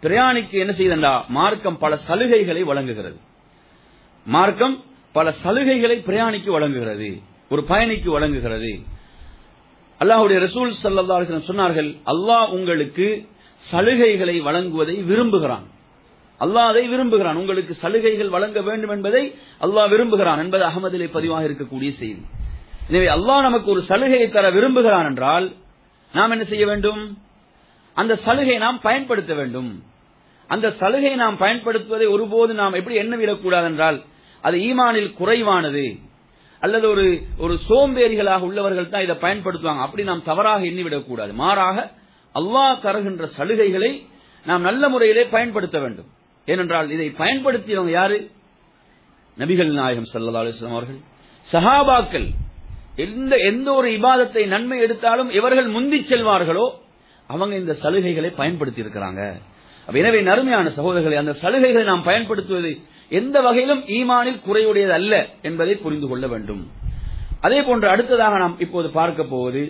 பிரயாணிக்கு என்ன செய்தா மார்க்கம் பல சலுகைகளை வழங்குகிறது மார்க்கம் பல சலுகைகளை பிரயாணிக்கு வழங்குகிறது ஒரு பயணிக்கு வழங்குகிறது அல்லாஹுடைய ரசூல் சல்லா அலிஸ்லாம் சொன்னார்கள் அல்லாஹ் உங்களுக்கு சலுகைகளை வழங்குவதை விரும்புகிறான் அல்லாஹ் அதை விரும்புகிறான் உங்களுக்கு சலுகைகள் வழங்க வேண்டும் என்பதை அல்லாஹ் விரும்புகிறான் என்பது அகமதிலே பதிவாக இருக்கக்கூடிய செய்தி எனவே அல்லாஹ் நமக்கு ஒரு சலுகையை தர விரும்புகிறான் என்றால் நாம் என்ன செய்ய வேண்டும் அந்த சலுகை நாம் பயன்படுத்த வேண்டும் அந்த சலுகை நாம் பயன்படுத்துவதை ஒருபோது நாம் எப்படி எண்ணவிடக்கூடாது என்றால் அது ஈமானில் குறைவானது அல்லது ஒரு ஒரு சோம்பேறிகளாக உள்ளவர்கள் தான் இதை பயன்படுத்துவாங்க அப்படி நாம் தவறாக எண்ணிவிடக்கூடாது மாறாக அல்லாஹ் தருகின்ற சலுகைகளை நாம் நல்ல முறையிலே பயன்படுத்த வேண்டும் ஏனென்றால் இதை பயன்படுத்தியவங்க யாரு நபிகள் நாயகம் சல்லா அலுவலாம் அவர்கள் சஹாபாக்கள் எந்த எந்த ஒரு இபாதத்தை நன்மை எடுத்தாலும் எவர்கள் முந்தி செல்வார்களோ அவங்க இந்த சலுகைகளை பயன்படுத்தி இருக்கிறாங்க எனவே நறுமையான சகோதரர்களை அந்த சலுகைகளை நாம் பயன்படுத்துவது எந்த வகையிலும் ஈமானில் குறையுடையது அல்ல என்பதை புரிந்து கொள்ள வேண்டும் அதே போன்று அடுத்ததாக நாம் இப்போது பார்க்க போவது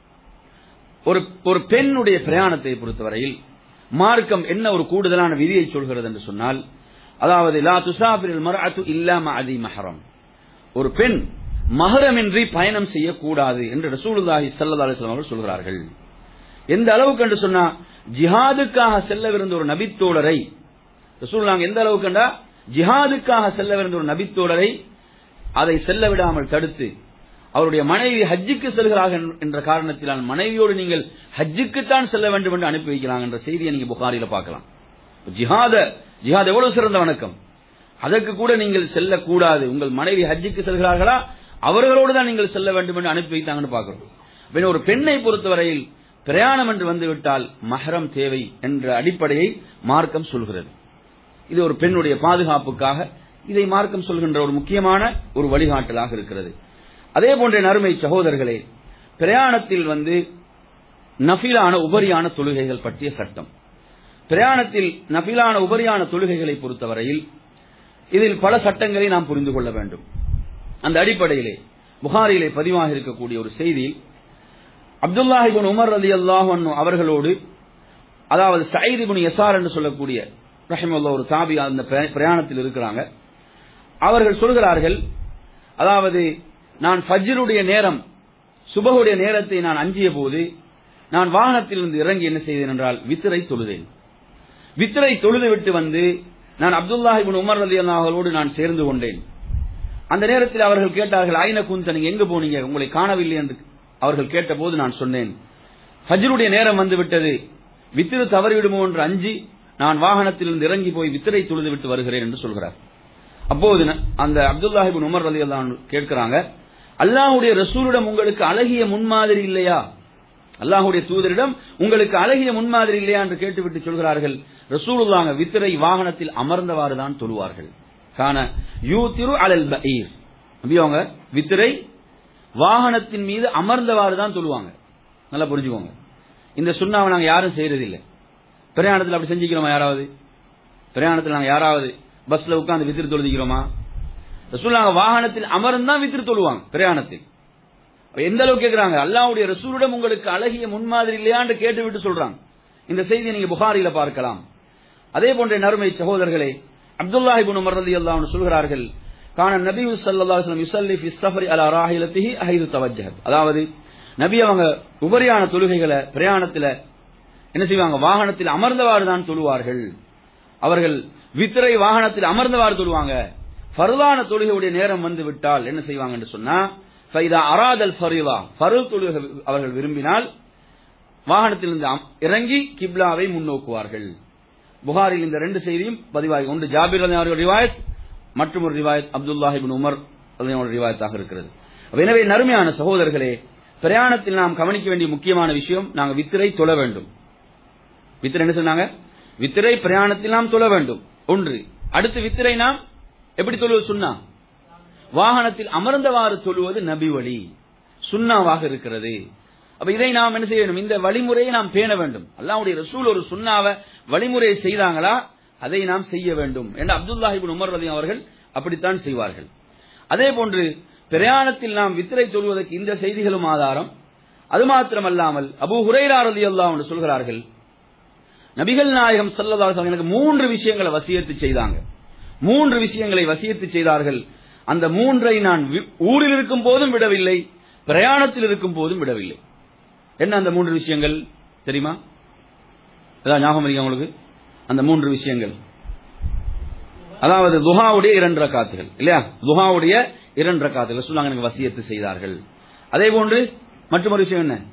ஒரு ஒரு பெண்ணுடைய பிரயாணத்தை பொறுத்தவரையில் மார்க்கம் என்ன ஒரு கூடுதலான விதியை சொல்கிறது என்று சொன்னால் அதாவது லா துசாபிரில் மரஅத்து இல்லாம அதி மஹரம் ஒரு பெண் மகரமின்றி பயணம் செய்யக்கூடாது என்று ரசூலுல்லாஹி ஸல்லல்லாஹு அலைஹி வஸல்லம் அவர்கள் சொல்கிறார்கள் எந்த அளவுக்கு என்று சொன்னா ஜிஹாதுக்காக செல்லவிருந்த ஒரு நபித்தோழரை ரசூலுல்லாஹ் எந்த அளவுக்கு என்றா ஜிஹாதுக்காக செல்லவிருந்த ஒரு நபித்தோழரை அதை செல்ல விடாமல் தடுத்து அவருடைய மனைவி ஹஜ்ஜுக்கு செல்கிறார்கள் என்ற காரணத்தினால் மனைவியோடு நீங்கள் ஹஜ்ஜுக்குத்தான் செல்ல வேண்டும் என்று அனுப்பி வைக்கிறாங்க என்ற செய்தியை நீங்க புகாரில பார்க்கலாம் ஜிஹாத ஜிஹாத் எவ்வளவு சிறந்த வணக்கம் அதற்கு கூட நீங்கள் செல்லக்கூடாது உங்கள் மனைவி ஹஜ்ஜுக்கு செல்கிறார்களா அவர்களோடு தான் நீங்கள் செல்ல வேண்டும் என்று அனுப்பி வைத்தாங்கன்னு பார்க்கிறோம் ஒரு பெண்ணை பொறுத்தவரையில் பிரயாணம் என்று வந்துவிட்டால் மஹரம் தேவை என்ற அடிப்படையை மார்க்கம் சொல்கிறது இது ஒரு பெண்ணுடைய பாதுகாப்புக்காக இதை மார்க்கம் சொல்கின்ற ஒரு முக்கியமான ஒரு வழிகாட்டலாக இருக்கிறது அதே போன்ற நறுமை சகோதரர்களே பிரயாணத்தில் வந்து நஃபிலான உபரியான தொழுகைகள் பற்றிய சட்டம் பிரயாணத்தில் நபிலான உபரியான தொழுகைகளை பொறுத்தவரையில் இதில் பல சட்டங்களை நாம் புரிந்து கொள்ள வேண்டும் அந்த அடிப்படையிலே புகாரிலே பதிவாக இருக்கக்கூடிய ஒரு செய்தியில் அப்துல்லாஹிபின் உமர் அலி அல்லாஹ் அவர்களோடு அதாவது சயிதிபின் எசார் என்று சொல்லக்கூடிய ரஹிமுல்லா ஒரு தாபி அந்த பிரயாணத்தில் இருக்கிறாங்க அவர்கள் சொல்கிறார்கள் அதாவது நான் ஃபஜ்ருடைய நேரம் சுபகுடைய நேரத்தை நான் அஞ்சிய போது நான் வாகனத்திலிருந்து இறங்கி என்ன செய்தேன் என்றால் வித்திரை தொழுதேன் வித்திரை தொழுது விட்டு வந்து நான் அப்துல்லாஹிபின் உமர் அலி அல்லாஹோடு நான் சேர்ந்து கொண்டேன் அந்த நேரத்தில் அவர்கள் கேட்டார்கள் ஐன குந்த நீங்க எங்க போனீங்க உங்களை காணவில்லை என்று அவர்கள் கேட்டபோது நான் சொன்னேன் ஃபஜ்ருடைய நேரம் வந்து விட்டது வித்திரு தவறிவிடுமோ என்று அஞ்சி நான் வாகனத்திலிருந்து இறங்கி போய் வித்திரை தொழுது விட்டு வருகிறேன் என்று சொல்கிறார் அப்போது அந்த அப்துல்லாஹிபின் உமர் அலி அல்லா கேட்கிறாங்க அல்லாஹுடைய ரசூலிடம் உங்களுக்கு அழகிய முன்மாதிரி இல்லையா அல்லாஹுடைய தூதரிடம் உங்களுக்கு அழகிய முன்மாதிரி இல்லையா என்று கேட்டுவிட்டு சொல்கிறார்கள் ரசூலுல்லாங்க வித்திரை வாகனத்தில் அமர்ந்தவாறு தான் தொழுவார்கள் காண யூ திரு அலல் பஈர் அவங்க வித்திரை வாகனத்தின் மீது அமர்ந்தவாறு தான் தொழுவாங்க நல்லா புரிஞ்சுக்கோங்க இந்த சுண்ணாவை நாங்க யாரும் செய்யறதில்லை பிரயாணத்தில் அப்படி செஞ்சுக்கிறோமா யாராவது பிரயாணத்தில் நாங்க யாராவது பஸ்ல உட்காந்து வித்திரு தொழுதிக்கிறோமா ரசூலாங்க வாகனத்தில் அமர்ந்தான் வித்திரு தொழுவாங்க பிரயாணத்தில் எந்த அளவுக்கு கேட்கிறாங்க அல்லாவுடைய ரசூலிடம் உங்களுக்கு அழகிய முன்மாதிரி இல்லையான்னு கேட்டு விட்டு சொல்றாங்க இந்த செய்தியை நீங்க புகாரில பார்க்கலாம் அதே போன்ற நறுமை சகோதரர்களே அப்துல்லாஹிபின் உமர் ரதி அல்லாஹ் சொல்கிறார்கள் கான நபி சல்லாஹ் யுசல்லி ஃபி ஸஃபரி அலா ராஹிலத்திஹி அஹைது தவஜ்ஜஹத் அதாவது நபி அவங்க உபரியான தொழுகைகளை பிரயாணத்துல என்ன செய்வாங்க வாகனத்தில் அமர்ந்தவாறு தான் தொழுவார்கள் அவர்கள் வித்திரை வாகனத்தில் அமர்ந்தவாறு தொழுவாங்க ஃபர்தான தொழுகையுடைய நேரம் வந்து விட்டால் என்ன செய்வாங்க என்று சொன்னா ஃபைதா அராதல் ஃபரிதா ஃபருள் தொழுகை அவர்கள் விரும்பினால் வாகனத்திலிருந்து இறங்கி கிப்லாவை முன்னோக்குவார்கள் புகாரில் இந்த ரெண்டு செய்தியும் பதிவாகி ஒன்று ஜாபிர் அவர்கள் ரிவாயத் மற்றும் ஒரு ரிவாயத் அப்துல்லாஹிபின் உமர் அதனோட ரிவாயத்தாக இருக்கிறது எனவே நறுமையான சகோதரர்களே பிரயாணத்தில் நாம் கவனிக்க வேண்டிய முக்கியமான விஷயம் நாங்கள் வித்திரை தொழ வேண்டும் வித்திரை என்ன சொன்னாங்க வித்திரை பிரயாணத்தில் நாம் தொழ வேண்டும் ஒன்று அடுத்து வித்திரை நாம் எப்படி தொழுவது சுண்ணா வாகனத்தில் அமர்ந்தவாறு தொழுவது நபி வழி சுண்ணாவாக இருக்கிறது அப்ப இதை நாம் என்ன செய்ய வேண்டும் இந்த வழிமுறையை நாம் பேண வேண்டும் அல்லாவுடைய ரசூல் ஒரு சுண்ணாவை வழிமுறையை செய்தாங்களா அதை நாம் செய்ய வேண்டும் என்று அப்துல்லாஹிபின் உமர் ரதி அவர்கள் அப்படித்தான் செய்வார்கள் அதே போன்று பிரயாணத்தில் நாம் வித்திரை தொழுவதற்கு இந்த செய்திகளும் ஆதாரம் அது மாத்திரமல்லாமல் அபு ஹுரைரா ரதி அல்லா என்று சொல்கிறார்கள் நபிகள் நாயகம் ஸல்லல்லாஹு அலைஹி வஸல்லம் எனக்கு மூன்று விஷயங்களை வசியத்து செய்தாங்க மூன்று விஷயங்களை வசியத்து செய்தார்கள் அந்த மூன்றை நான் வி- ஊரில் இருக்கும் போதும் விடவில்லை பிரயாணத்தில் இருக்கும் போதும் விடவில்லை என்ன அந்த மூன்று விஷயங்கள் தெரியுமா ஏதாவது ஞாபகம் இருக்கா உங்களுக்கு அந்த மூன்று விஷயங்கள் அதாவது துஹாவுடைய இரண்டு ரக்காத்துகள் இல்லையா துஹாவுடைய இரண்டு ரக்காத்துகள் சொல்லாங்க எனக்கு வசியத்து செய்தார்கள் அதே போன்று மற்றொரு விஷயம் என்ன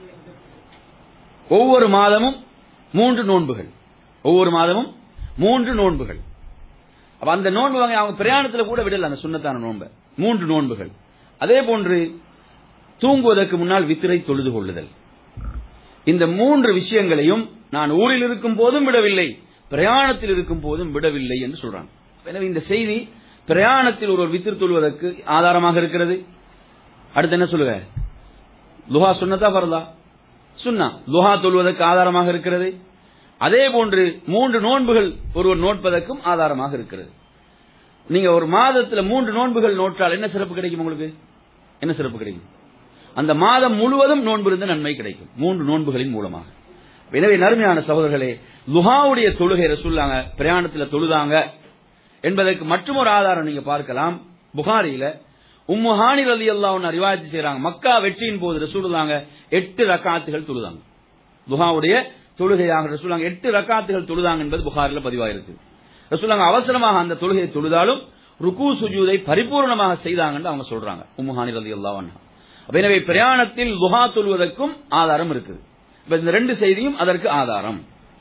ஒவ்வொரு மாதமும் மூன்று நோன்புகள் ஒவ்வொரு மாதமும் மூன்று நோன்புகள் அப்ப அந்த நோன்பு வாங்க அவங்க பிரயாணத்துல கூட விடல அந்த சுண்ணத்தான நோன்பை மூன்று நோன்புகள் அதே போன்று தூங்குவதற்கு முன்னால் வித்திரை தொழுது கொள்ளுதல் இந்த மூன்று விஷயங்களையும் நான் ஊரில் இருக்கும் போதும் விடவில்லை பிரயாணத்தில் இருக்கும் போதும் விடவில்லை என்று சொல்றாங்க எனவே இந்த செய்தி பிரயாணத்தில் ஒருவர் வித்திர் தொழுவதற்கு ஆதாரமாக இருக்கிறது அடுத்து என்ன சொல்லுங்க லுஹா சுன்னதா பரதா சுன்னா லுஹா தொழுவதற்கு ஆதாரமாக இருக்கிறது அதே போன்று மூன்று நோன்புகள் ஒருவர் நோட்பதற்கும் ஆதாரமாக இருக்கிறது நீங்க ஒரு மாதத்துல மூன்று நோன்புகள் நோற்றால் என்ன சிறப்பு கிடைக்கும் உங்களுக்கு என்ன சிறப்பு கிடைக்கும் அந்த மாதம் முழுவதும் நோன்பு இருந்த நன்மை கிடைக்கும் மூன்று நோன்புகளின் மூலமாக எனவே நறுமையான சகோதரர்களே லுஹாவுடைய தொழுகை ரசூல்லாங்க பிரயாணத்துல தொழுதாங்க என்பதற்கு மற்றொரு ஆதாரம் நீங்க பார்க்கலாம் புகாரியில உம்மு ஹானி ரலி அல்லாஹ் ரிவாயத்து செய்றாங்க மக்கா வெற்றியின் போது ரசூலுல்லாங்க எட்டு ரக்காத்துகள் தொழுதாங்க துஹாவுடைய தொழுகையாக ரசூலாங்க எட்டு ரக்காத்துகள் தொழுதாங்க என்பது புகாரில் பதிவாயிருக்கு ரசூலாங்க அவசரமாக அந்த தொழுகையை தொழுதாலும் ருக்கு சுஜூதை பரிபூர்ணமாக செய்தாங்கன்னு அவங்க சொல்றாங்க உம்முஹானி ரலி அல்லாஹ் எனவே பிரயாணத்தில் துஹா தொழுவதற்கும் ஆதாரம் இருக்குது இப்ப இந்த ரெண்டு செய்தியும் அதற்கு ஆதாரம்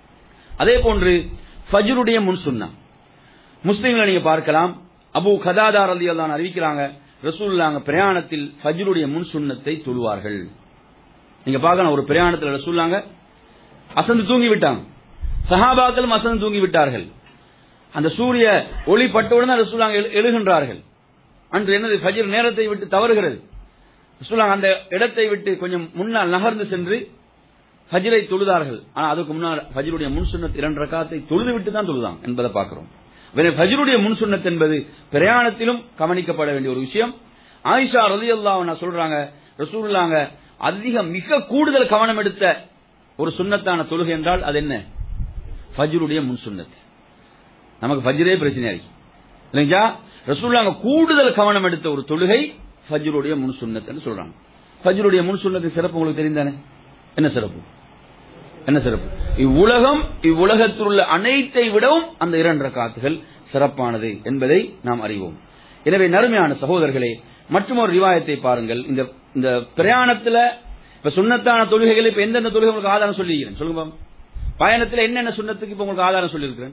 அதே போன்று ஃபஜ்ருடைய முன் சுன்னா முஸ்லீம்களை நீங்க பார்க்கலாம் அபு கதாதா ரலி அல்லாஹ் அறிவிக்கிறாங்க ரசூல்லாங்க பிரயாணத்தில் ஃபஜ்ருடைய முன் சுன்னத்தை தொழுவார்கள் நீங்க பார்க்கலாம் ஒரு பிரயாணத்தில் ரசூல்லாங்க அசந்து தூங்கி விட்டாங்க சஹாபாக்களும் அசந்து தூங்கி விட்டார்கள் அந்த சூரிய ஒளி பட்டவுடன் தான் ரசூலாங்க எழு- எழுகின்றார்கள் அன்று என்னது ஃபஜ்ர் நேரத்தை விட்டு தவறுகிறது ரசூலாங்க அந்த இடத்தை விட்டு கொஞ்சம் முன்னால் நகர்ந்து சென்று ஃபஜ்ரை தொழுதார்கள் ஆனா அதுக்கு முன்னால் ஃபஜ்ருடைய முன் சுன்னத் இரண்டு ரக்காத்தை தொழுது விட்டு தான் தொழுதாங்க என்பதை பார்க்கிறோம் எனவே ஃபஜ்ருடைய முன் சுன்னத் என்பது பிரயாணத்திலும் கவனிக்கப்பட வேண்டிய ஒரு விஷயம் ஆயிஷா ரலியல்லாஹு சொல்றாங்க ரசூலுல்லாங்க அதிக மிக கூடுதல் கவனம் எடுத்த ஒரு சுன்னத்தான தொழுகை என்றால் அது என்ன ஃபஜ்ருடைய முன் சுன்னத் நமக்கு ஃபஜ்ரே பிரச்சனை இருக்கு இல்லைங்களா ரசூலுல்லாங்க கூடுதல் கவனம் எடுத்த ஒரு தொழுகை ஃபஜ்ருடைய முன் சுன்னத்னு சொல்றாங்க ஃபஜ்ருடைய முன் சுன்னத்தின் சிறப்பு உங்களுக்கு தெரிந்தானே என்ன சிறப்பு என்ன சிறப்பு இவ்வுலகம் இவ்வுலகத்தில் உள்ள அனைத்தை விடவும் அந்த இரண்டு ரக்காத்துகள் சிறப்பானது என்பதை நாம் அறிவோம் எனவே நறுமையான சகோதரர்களே மற்றொரு ரிவாயத்தை பாருங்கள் இந்த இந்த பிரயாணத்துல இப்ப சுண்ணத்தான தொழுகைகள் இப்ப எந்தெந்த தொழுகை உங்களுக்கு ஆதாரம் சொல்லியிருக்கிறேன் சொல்லுங்க பாப்போம். பயணத்துல என்னென்ன சுண்ணத்துக்கு இப்ப உங்களுக்கு ஆதாரம் சொல்லியிருக்கிறேன்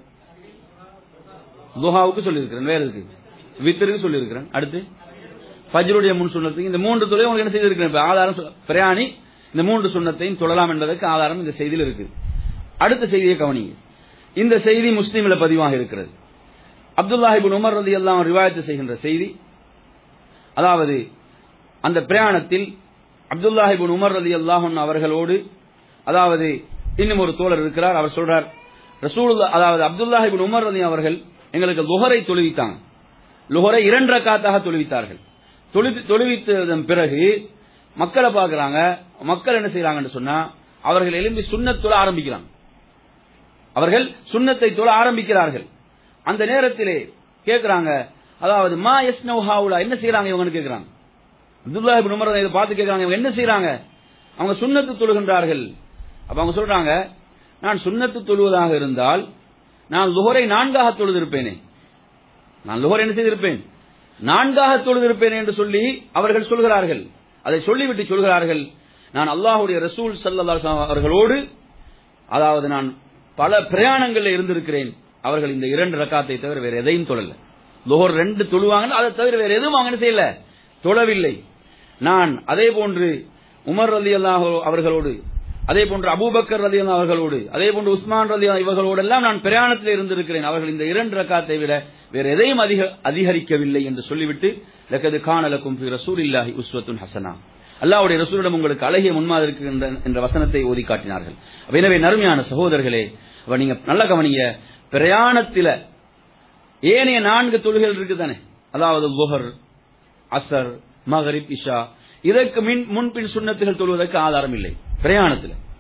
துஹாவுக்கு சொல்லியிருக்கிறேன் வேற இருக்கு வித்தருக்கு சொல்லியிருக்கிறேன் அடுத்து ஃபஜ்ருடைய முன் சுண்ணத்துக்கு இந்த மூன்று தொழில் உங்களுக்கு என்ன செய்திருக்கிறேன் இப்ப ஆதாரம் சொல்ல- பிரயாணி இந்த மூன்று சுண்ணத்தையும் தொழலாம் என்பதற்கு ஆதாரம் இந்த செய்தியில் இருக்கு அடுத்த செய்தியை கவனிங்க இந்த செய்தி முஸ்லீம்ல பதிவாக இருக்கிறது அப்துல்லாஹிபின் உமர் ரதி எல்லாம் ரிவாயத்து செய்கின்ற செய்தி அதாவது அந்த பிரயாணத்தில் அப்துல்லாஹிபின் உமர் ரதி அல்லாஹன் அவர்களோடு அதாவது இன்னும் ஒரு தோழர் இருக்கிறார் அவர் சொல்றார் ரசூலுல்லா அதாவது அப்துல்லாஹிபின் உமர் ரதி அவர்கள் எங்களுக்கு லுஹரை தொழுவித்தாங்க லுஹரை இரண்டு ரக்காத்தாக தொழுவித்தார்கள் தொழுவி தொழுவித்ததன் பிறகு மக்களை பார்க்கறாங்க மக்கள் என்ன செய்யறாங்கன்னு சொன்னா அவர்கள் எழும்பி சுண்ணத் தொழ ஆரம்பிக்கிறாங்க அவர்கள் சுண்ணத்தை தொழ ஆரம்பிக்கிறார்கள் அந்த நேரத்திலே கேட்கிறாங்க அதாவது மா எஸ் ஹாவுலா என்ன செய்யறாங்க இவங்கன்னு கேட்கிறாங்க அப்துல்லா இப்னு உமர் இதை பார்த்து கேட்கறாங்க இவங்க என்ன செய்யறாங்க அவங்க சுண்ணத்து தொழுகின்றார்கள் அப்ப அவங்க சொல்றாங்க நான் சுண்ணத்து தொழுவதாக இருந்தால் நான் லுஹரை நான்காக தொழுதிருப்பேனே நான் லுஹர் என்ன செய்திருப்பேன் நான்காக தொழுதிருப்பேன் என்று சொல்லி அவர்கள் சொல்கிறார்கள் அதை சொல்லிவிட்டு சொல்கிறார்கள் நான் அல்லாஹுடைய ரசூல் ஸல்லல்லாஹு அவர்களோடு அதாவது நான் பல பிரயாணங்களில் இருந்திருக்கிறேன் அவர்கள் இந்த இரண்டு ரக்காத்தை தவிர வேற எதையும் தொழல லுஹர் ரெண்டு தொழுவாங்க அதை தவிர வேற எதுவும் அவங்க என்ன செய்யல தொழவில்லை நான் அதே போன்று உமர் ரலி அவர்களோடு அதே போன்று அபூபக்கர் ரலி அவர்களோடு அதே போன்று உஸ்மான் ரலி இவர்களோடு எல்லாம் நான் பிரயாணத்தில் இருந்திருக்கிறேன் அவர்கள் இந்த இரண்டு ரக்காத்தை விட வேற எதையும் அதிக அதிகரிக்கவில்லை என்று சொல்லிவிட்டு லக்கது காணலக்கும் ஃபி ரசூலில்லாஹி உஸ்வத்துன் ஹசனா அல்லாஹ்வுடைய ரசூலிடம் உங்களுக்கு அழகிய முன்மாதிரி இருக்கின்ற என்ற வசனத்தை ஓதி காட்டினார்கள் அப்ப எனவே நறுமையான சகோதரர்களே அப்ப நீங்க நல்ல கவனிங்க பிரயாணத்தில ஏனைய நான்கு தொழுகைகள் இருக்குதானே அதாவது லுஹர் அசர் மகரிப் இஷா இதற்கு மின் முன்பின் சுண்ணத்துகள் தொழுவதற்கு ஆதாரம் இல்லை பிரயாணத்தில்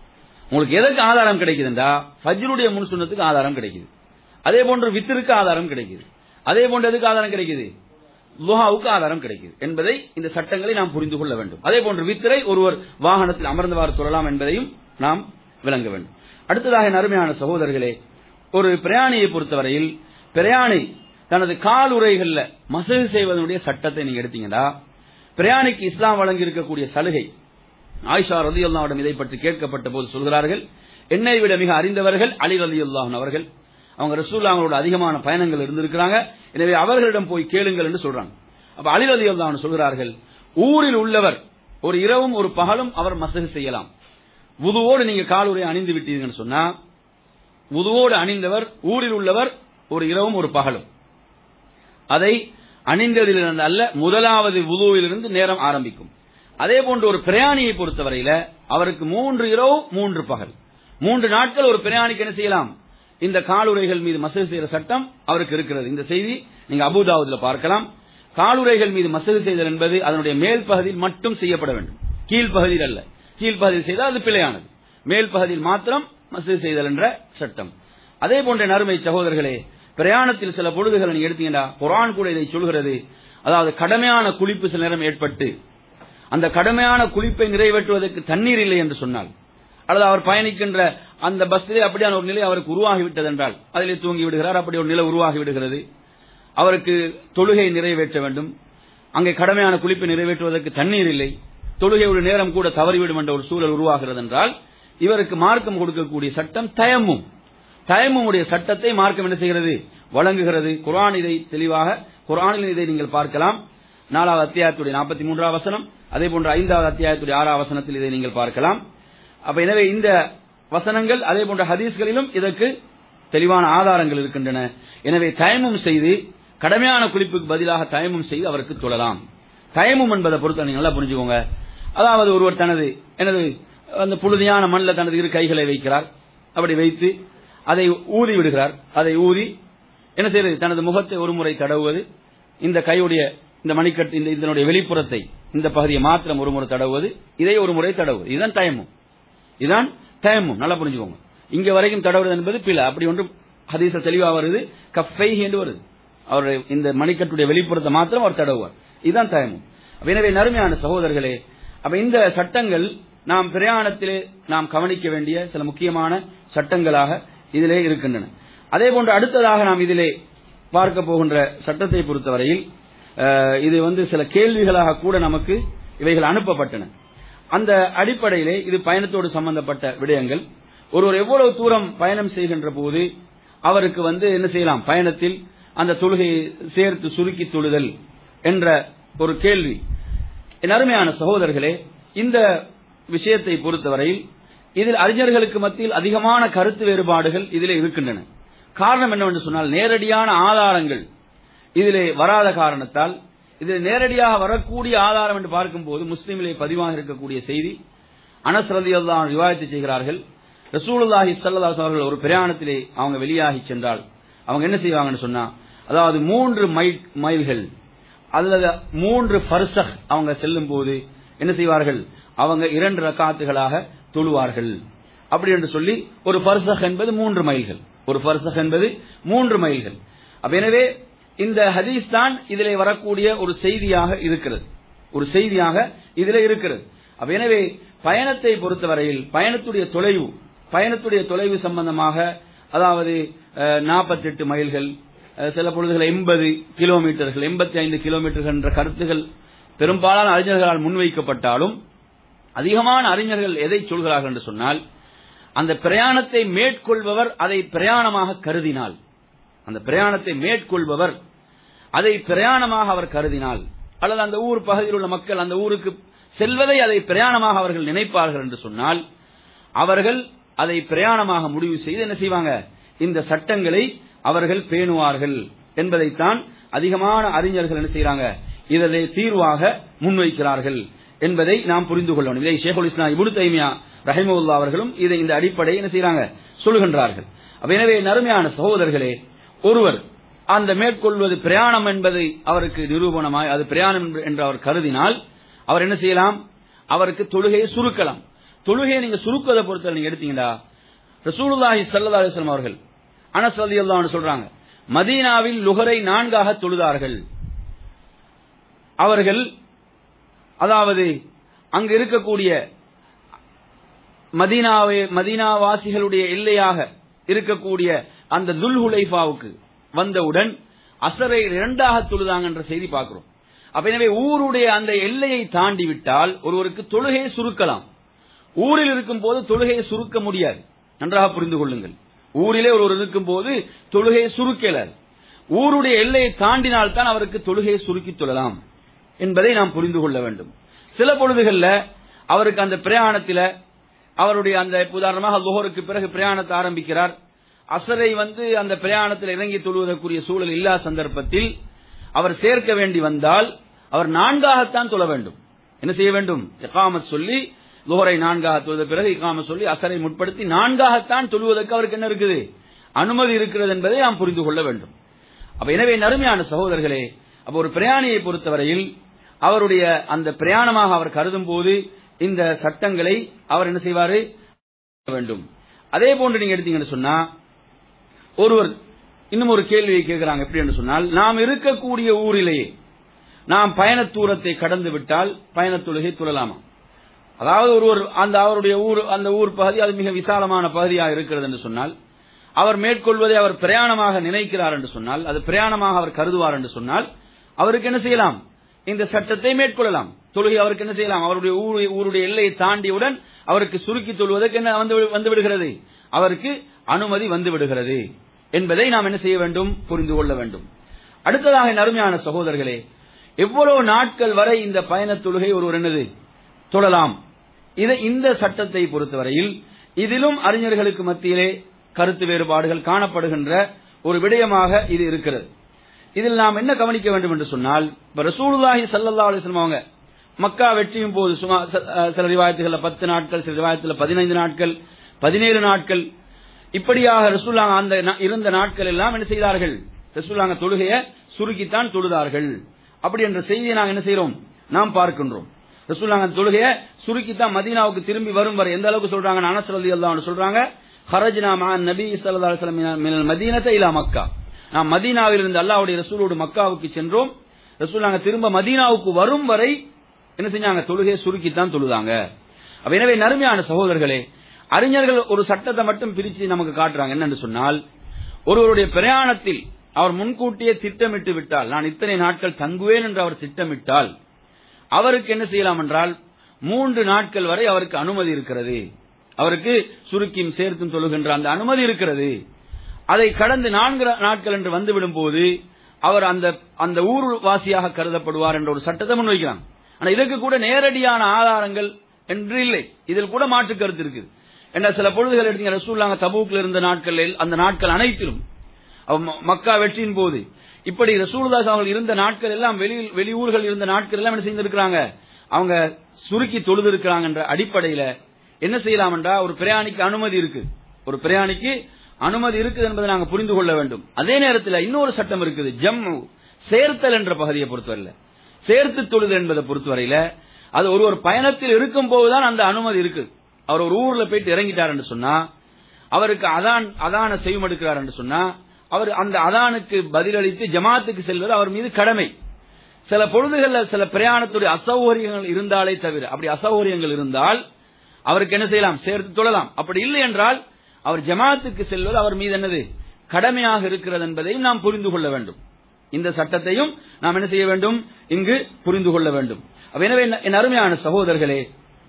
உங்களுக்கு எதற்கு ஆதாரம் கிடைக்குதுண்டா ஃபஜ்ருடைய முன் சுண்ணத்துக்கு ஆதாரம் கிடைக்குது அதே போன்று வித்திற்கு ஆதாரம் கிடைக்குது அதே போன்று எதுக்கு ஆதாரம் கிடைக்குது லுஹாவுக்கு ஆதாரம் கிடைக்குது என்பதை இந்த சட்டங்களை நாம் புரிந்து கொள்ள வேண்டும் அதே போன்று வித்திரை ஒருவர் வாகனத்தில் அமர்ந்தவாறு சொல்லலாம் என்பதையும் நாம் விளங்க வேண்டும் அடுத்ததாக என் அருமையான சகோதரர்களே ஒரு பிரயாணியை பொறுத்தவரையில் பிரயாணி தனது கால் உரைகள்ல மசகு செய்வதனுடைய சட்டத்தை நீங்க எடுத்தீங்கன்னா பிரயாணிக்கு இஸ்லாம் வழங்கி இருக்கக்கூடிய சலுகை ஆயிஷா ரதி அல்லாவிடம் இதை பற்றி கேட்கப்பட்ட போது சொல்கிறார்கள் என்னை விட மிக அறிந்தவர்கள் அலி ரதி அவர்கள் அவங்க ரசூல்லா அவங்களோட அதிகமான பயணங்கள் இருந்திருக்கிறாங்க எனவே அவர்களிடம் போய் கேளுங்கள் என்று சொல்றாங்க அப்ப அலி ரதி அல்லாஹ் சொல்கிறார்கள் ஊரில் உள்ளவர் ஒரு இரவும் ஒரு பகலும் அவர் மசகு செய்யலாம் உதுவோடு நீங்க காலுரை அணிந்து விட்டீங்கன்னு சொன்னா உதுவோடு அணிந்தவர் ஊரில் உள்ளவர் ஒரு இரவும் ஒரு பகலும் அதை அணிந்ததிலிருந்து அல்ல முதலாவது உதுவிலிருந்து நேரம் ஆரம்பிக்கும் அதே போன்று ஒரு பிரயாணியை பொறுத்தவரையில அவருக்கு மூன்று இரவு மூன்று பகல் மூன்று நாட்கள் ஒரு பிரயாணிக்கு என்ன செய்யலாம் இந்த காலுரைகள் மீது மசகு செய்கிற சட்டம் அவருக்கு இருக்கிறது இந்த செய்தி நீங்க அபுதாவுதுல பார்க்கலாம் காலுரைகள் மீது மசகு செய்தல் என்பது அதனுடைய மேல் பகுதியில் மட்டும் செய்யப்பட வேண்டும் கீழ்ப்பகுதியில் அல்ல கீழ்ப்பகுதியில் செய்தால் அது பிழையானது மேல் பகுதியில் மாத்திரம் மசகு செய்தல் என்ற சட்டம் அதே போன்ற நறுமை சகோதரர்களே பிரயாணத்தில் சில பொழுதுகளை நீங்க எடுத்தீங்கன்னா குரான் கூட இதை சொல்கிறது அதாவது கடமையான குளிப்பு சில நேரம் ஏற்பட்டு அந்த கடமையான குளிப்பை நிறைவேற்றுவதற்கு தண்ணீர் இல்லை என்று சொன்னால் அல்லது அவர் பயணிக்கின்ற அந்த பஸ்ஸிலே அப்படியான ஒரு நிலை அவருக்கு உருவாகிவிட்டது என்றால் அதிலே தூங்கி விடுகிறார் அப்படி ஒரு நிலை உருவாகி விடுகிறது அவருக்கு தொழுகை நிறைவேற்ற வேண்டும் அங்கே கடமையான குளிப்பை நிறைவேற்றுவதற்கு தண்ணீர் இல்லை தொழுகையுடைய நேரம் கூட தவறிவிடும் என்ற ஒரு சூழல் உருவாகிறது என்றால் இவருக்கு மார்க்கம் கொடுக்கக்கூடிய சட்டம் தயமும் தயமுடைய சட்டத்தை மார்க்கம் என்ன செய்கிறது வழங்குகிறது குரான் இதை தெளிவாக குரானில் இதை நீங்கள் பார்க்கலாம் நாலாவது அத்தியாயத்துடைய நாற்பத்தி மூன்றாவது வசனம் அதே போன்று ஐந்தாவது அத்தியாயத்துடைய ஆறாவது வசனத்தில் இதை நீங்கள் பார்க்கலாம் அப்ப எனவே இந்த வசனங்கள் அதே போன்ற ஹதீஸ்களிலும் இதற்கு தெளிவான ஆதாரங்கள் இருக்கின்றன எனவே தயமும் செய்து கடமையான குளிப்புக்கு பதிலாக தயமும் செய்து அவருக்கு தொழலாம் தயமும் என்பதை பொறுத்த நீங்க நல்லா புரிஞ்சுக்கோங்க அதாவது ஒருவர் தனது எனது அந்த புழுதியான மண்ணில் தனது இரு கைகளை வைக்கிறார் அப்படி வைத்து அதை ஊதி விடுகிறார் அதை ஊதி என்ன செய்யறது தனது முகத்தை ஒரு முறை தடவுவது இந்த கையுடைய இந்த மணிக்கட்டு இந்த இதனுடைய வெளிப்புறத்தை இந்த பகுதியை மாத்திரம் ஒரு முறை தடவுவது இதை ஒரு முறை தடவுவது இதுதான் தயமும் இதுதான் தயமும் நல்லா புரிஞ்சுக்கோங்க இங்க வரைக்கும் தடவுறது என்பது பிழை அப்படி ஒன்று ஹதீச தெளிவா வருது கஃபை என்று வருது அவருடைய இந்த மணிக்கட்டுடைய வெளிப்புறத்தை மாத்திரம் அவர் தடவுவார் இதுதான் தயமும் அப்ப எனவே நறுமையான சகோதரர்களே அப்ப இந்த சட்டங்கள் நாம் பிரயாணத்திலே நாம் கவனிக்க வேண்டிய சில முக்கியமான சட்டங்களாக இதிலே இருக்கின்றன அதே போன்று அடுத்ததாக நாம் இதிலே பார்க்க போகின்ற சட்டத்தை பொறுத்தவரையில் அஹ், இது வந்து சில கேள்விகளாக கூட நமக்கு இவைகள் அனுப்பப்பட்டன அந்த அடிப்படையிலே இது பயணத்தோடு சம்பந்தப்பட்ட விடயங்கள் ஒருவர் எவ்வளவு தூரம் பயணம் செய்கின்ற போது அவருக்கு வந்து என்ன செய்யலாம் பயணத்தில் அந்த தொழுகையை சேர்த்து சுருக்கி தொழுதல் என்ற ஒரு கேள்வி என் அருமையான சகோதரர்களே இந்த விஷயத்தை பொறுத்தவரையில் இதில் அறிஞர்களுக்கு மத்தியில் அதிகமான கருத்து வேறுபாடுகள் இதிலே இருக்கின்றன காரணம் என்னவென்று சொன்னால் நேரடியான ஆதாரங்கள் இதிலே வராத காரணத்தால் இதில் நேரடியாக வரக்கூடிய ஆதாரம் என்று பார்க்கும்போது முஸ்லீமிலே பதிவாக இருக்கக்கூடிய செய்தி அனஸ் ரலியல்லாஹு ரிவாயத்து செய்கிறார்கள் ரசூலுல்லாஹி ஸல்லல்லாஹு அலைஹி அவர்கள் ஒரு பிரயாணத்திலே அவங்க வெளியாகி சென்றால் அவங்க என்ன செய்வாங்கன்னு சொன்னா அதாவது மூன்று மைல் மைல்கள் அல்லது மூன்று ஃபர்சக் அவங்க செல்லும் போது என்ன செய்வார்கள் அவங்க இரண்டு ரக்காத்துகளாக தொழுவார்கள் அப்படி என்று சொல்லி ஒரு ஃபர்சக் என்பது மூன்று மைல்கள் ஒரு ஃபர்சக் என்பது மூன்று மைல்கள் அப்ப எனவே இந்த ஹதீஸ் தான் இதிலே வரக்கூடிய ஒரு செய்தியாக இருக்கிறது ஒரு செய்தியாக இதிலே இருக்கிறது அப்ப எனவே பயணத்தை பொறுத்தவரையில் பயணத்துடைய தொலைவு பயணத்துடைய தொலைவு சம்பந்தமாக அதாவது நாற்பத்தெட்டு மைல்கள் அஹ், சில பொழுதுகள் எண்பது கிலோமீட்டர்கள் எண்பத்தி ஐந்து கிலோமீட்டர்கள் என்ற கருத்துகள் பெரும்பாலான அறிஞர்களால் முன்வைக்கப்பட்டாலும் அதிகமான அறிஞர்கள் எதை சொல்கிறார்கள் என்று சொன்னால் அந்த பிரயாணத்தை மேற்கொள்பவர் அதை பிரயாணமாக கருதினால் அந்த பிரயாணத்தை மேற்கொள்பவர் அதை பிரயாணமாக அவர் கருதினால் அல்லது அந்த ஊர் பகுதியில் உள்ள மக்கள் அந்த ஊருக்கு செல்வதை அதை பிரயாணமாக அவர்கள் நினைப்பார்கள் என்று சொன்னால் அவர்கள் அதை பிரயாணமாக முடிவு செய்து என்ன செய்வாங்க இந்த சட்டங்களை அவர்கள் பேணுவார்கள் என்பதைத்தான் அதிகமான அறிஞர்கள் என்ன செய்யறாங்க இதை தீர்வாக முன்வைக்கிறார்கள் என்பதை நாம் புரிந்து கொள்ளணும் இதை ஷேகுல் இஸ்லாம் இபுனு தைமியா ரஹிமுல்லா அவர்களும் இதை இந்த அடிப்படையை என்ன செய்யறாங்க சொல்கின்றார்கள் அப்ப எனவே நறுமையான சகோதரர்களே ஒருவர் அந்த மேற்கொள்வது பிரயாணம் என்பதை அவருக்கு நிரூபணமாய் அது பிரயாணம் என்று அவர் கருதினால் அவர் என்ன செய்யலாம் அவருக்கு தொழுகையை சுருக்கலாம் தொழுகையை நீங்க சுருக்குவதை பொறுத்த நீங்க எடுத்தீங்களா ரசூலுல்லாஹி ஸல்லல்லாஹு அலைஹி வஸல்லம் அவர்கள் அனஸ் ரலியல்லாஹு அன்ஹு சொல்றாங்க மதீனாவில் லுகரை நான்காக தொழுதார்கள் அவர்கள் அதாவது அங்கு இருக்கக்கூடிய மதீனாவை மதீனாவாசிகளுடைய எல்லையாக இருக்கக்கூடிய அந்த துல்ஹுலைஃபாவுக்கு வந்தவுடன் அசரை இரண்டாக தொழுதாங்க என்ற செய்தி பார்க்கிறோம் அப்ப எனவே ஊருடைய அந்த எல்லையை தாண்டி விட்டால் ஒருவருக்கு தொழுகையை சுருக்கலாம் ஊரில் இருக்கும் போது தொழுகையை சுருக்க முடியாது நன்றாக புரிந்து கொள்ளுங்கள் ஊரிலே ஒருவர் இருக்கும் போது தொழுகையை சுருக்கலார் ஊருடைய எல்லையை தாண்டினால் தான் அவருக்கு தொழுகையை சுருக்கி தொழலாம் என்பதை நாம் புரிந்து கொள்ள வேண்டும் சில பொழுதுகள்ல அவருக்கு அந்த பிரயாணத்தில அவருடைய அந்த உதாரணமாக லோகருக்கு பிறகு பிரயாணத்தை ஆரம்பிக்கிறார் அசரை வந்து அந்த பிரயாணத்தில் இறங்கி தொழுவதற்குரிய சூழல் இல்லா சந்தர்ப்பத்தில் அவர் சேர்க்க வேண்டி வந்தால் அவர் நான்காகத்தான் தொழ வேண்டும் என்ன செய்ய வேண்டும் இகாமத் சொல்லி லோகரை நான்காக தொழுத பிறகு இகாமத் சொல்லி அசரை முற்படுத்தி நான்காகத்தான் தொழுவதற்கு அவருக்கு என்ன இருக்குது அனுமதி இருக்கிறது என்பதை நாம் புரிந்து கொள்ள வேண்டும் அப்ப எனவே நறுமையான சகோதரர்களே அப்ப ஒரு பிரயாணியை பொறுத்தவரையில் அவருடைய அந்த பிரயாணமாக அவர் கருதும் போது இந்த சட்டங்களை அவர் என்ன செய்வாரு வேண்டும் அதே போன்று நீங்க எடுத்தீங்கன்னு சொன்னா ஒருவர் இன்னும் ஒரு கேள்வியை கேட்கிறாங்க எப்படி என்று சொன்னால் நாம் இருக்கக்கூடிய ஊரிலேயே நாம் பயண தூரத்தை கடந்து விட்டால் பயண தொழுகை துழலாமா அதாவது ஒருவர் அந்த அவருடைய ஊர் அந்த ஊர் பகுதி அது மிக விசாலமான பகுதியாக இருக்கிறது என்று சொன்னால் அவர் மேற்கொள்வதை அவர் பிரயாணமாக நினைக்கிறார் என்று சொன்னால் அது பிரயாணமாக அவர் கருதுவார் என்று சொன்னால் அவருக்கு என்ன செய்யலாம் இந்த சட்டத்தை மேற்கொள்ளலாம் தொழுகை அவருக்கு என்ன செய்யலாம் அவருடைய ஊரு ஊருடைய எல்லையை தாண்டியவுடன் அவருக்கு சுருக்கி தொழுவதற்கு என்ன வந்து வந்து விடுகிறது அவருக்கு அனுமதி வந்து விடுகிறது என்பதை நாம் என்ன செய்ய வேண்டும் புரிந்து கொள்ள வேண்டும் அடுத்ததாக என் அருமையான சகோதரர்களே எவ்வளவு நாட்கள் வரை இந்த பயண தொழுகை ஒருவர் என்னது தொழலாம் இதை இந்த சட்டத்தை பொறுத்தவரையில் இதிலும் அறிஞர்களுக்கு மத்தியிலே கருத்து வேறுபாடுகள் காணப்படுகின்ற ஒரு விடயமாக இது இருக்கிறது இதில் நாம் என்ன கவனிக்க வேண்டும் என்று சொன்னால் இப்ப ரசூலுல்லாஹி ஸல்லல்லாஹு அலைஹி வஸல்லம் அவங்க மக்கா வெற்றியும் போது சுமா சில ரிவாயத்துகள்ல பத்து நாட்கள் சில ரிவாயத்துல பதினைந்து நாட்கள் பதினேழு நாட்கள் இப்படியாக ரசூல்லாங்க அந்த இருந்த நாட்கள் எல்லாம் என்ன செய்தார்கள் ரசூல்லாங்க தொழுகையை சுருக்கித்தான் தொழுதார்கள் அப்படி என்ற செய்தியை நாங்கள் என்ன செய்யறோம் நாம் பார்க்கின்றோம் ரசூல்லாங்க தொழுகையை சுருக்கித்தான் மதீனாவுக்கு திரும்பி வரும் வரை எந்த அளவுக்கு சொல்றாங்க அனஸ் ரலியல்லாஹு சொல்றாங்க ஹரஜ்னா மஅன் நபி ஸல்லல்லாஹு அலைஹி வஸல்லம் மினல் மதீனத்தை இலா மக்கா நாம் மதீனாவில் இருந்து அல்லாஹ்வுடைய ரசூலோடு மக்காவுக்கு சென்றோம் ரசூல்லாங்க திரும்ப மதீனாவுக்கு வரும் வரை என்ன செஞ்சாங்க தொழுகையை சுருக்கித்தான் தொழுதாங்க அப்ப எனவே நறுமையான சகோதரர்களே அறிஞர்கள் ஒரு சட்டத்தை மட்டும் பிரிச்சு நமக்கு காட்டுறாங்க என்னன்னு சொன்னால் ஒருவருடைய பிரயாணத்தில் அவர் முன்கூட்டியே திட்டமிட்டு விட்டால் நான் இத்தனை நாட்கள் தங்குவேன் என்று அவர் திட்டமிட்டால் அவருக்கு என்ன செய்யலாம் என்றால் மூன்று நாட்கள் வரை அவருக்கு அனுமதி இருக்கிறது அவருக்கு சுருக்கியும் சேர்த்தும் தொழுகின்ற அந்த அனுமதி இருக்கிறது அதை கடந்து நான்கு நாட்கள் என்று வந்துவிடும் போது அவர் அந்த அந்த ஊர் வாசியாக கருதப்படுவார் என்ற ஒரு சட்டத்தை முன்வைக்கிறாங்க ஆனா இதற்கு கூட நேரடியான ஆதாரங்கள் என்று இல்லை இதில் கூட மாற்று கருத்து இருக்குது என்ற சில பொழுதுகள் எடுத்தீங்க ரசூல்லாங்க தபூக்கில் இருந்த நாட்களில் அந்த நாட்கள் அனைத்திலும் மக்கா வெற்றியின் போது இப்படி ரசூல்தாஸ் அவர்கள் இருந்த நாட்கள் எல்லாம் வெளி வெளியூர்கள் இருந்த நாட்கள் எல்லாம் என்ன செய்திருக்கிறாங்க அவங்க சுருக்கி தொழுது இருக்கிறாங்க என்ற அடிப்படையில என்ன செய்யலாம் என்றா ஒரு பிரயாணிக்கு அனுமதி இருக்கு ஒரு பிரயாணிக்கு அனுமதி இருக்குது என்பதை நாங்கள் புரிந்து கொள்ள வேண்டும் அதே நேரத்தில் இன்னொரு சட்டம் இருக்குது ஜம்மு சேர்த்தல் என்ற பகுதியை பொறுத்தவரையில சேர்த்து தொழுது என்பதை பொறுத்தவரையில அது ஒரு ஒரு பயணத்தில் இருக்கும் போதுதான் அந்த அனுமதி இருக்கு அவர் ஒரு ஊர்ல போயிட்டு இறங்கிட்டார் என்று சொன்னா அவருக்கு அதான் அதான செய்வமெடுக்கிறார் என்று சொன்னா அவர் அந்த அதானுக்கு பதிலளித்து ஜமாத்துக்கு செல்வது அவர் மீது கடமை சில பொழுதுகள்ல சில பிரயாணத்துடைய அசௌகரியங்கள் இருந்தாலே தவிர அப்படி அசௌகரியங்கள் இருந்தால் அவருக்கு என்ன செய்யலாம் சேர்த்து தொழலாம் அப்படி இல்லை என்றால் அவர் ஜமாத்துக்கு செல்வது அவர் மீது என்னது கடமையாக இருக்கிறது என்பதையும் நாம் புரிந்து கொள்ள வேண்டும் இந்த சட்டத்தையும் நாம் என்ன செய்ய வேண்டும் இங்கு புரிந்து கொள்ள வேண்டும் எனவே என் அருமையான சகோதரர்களே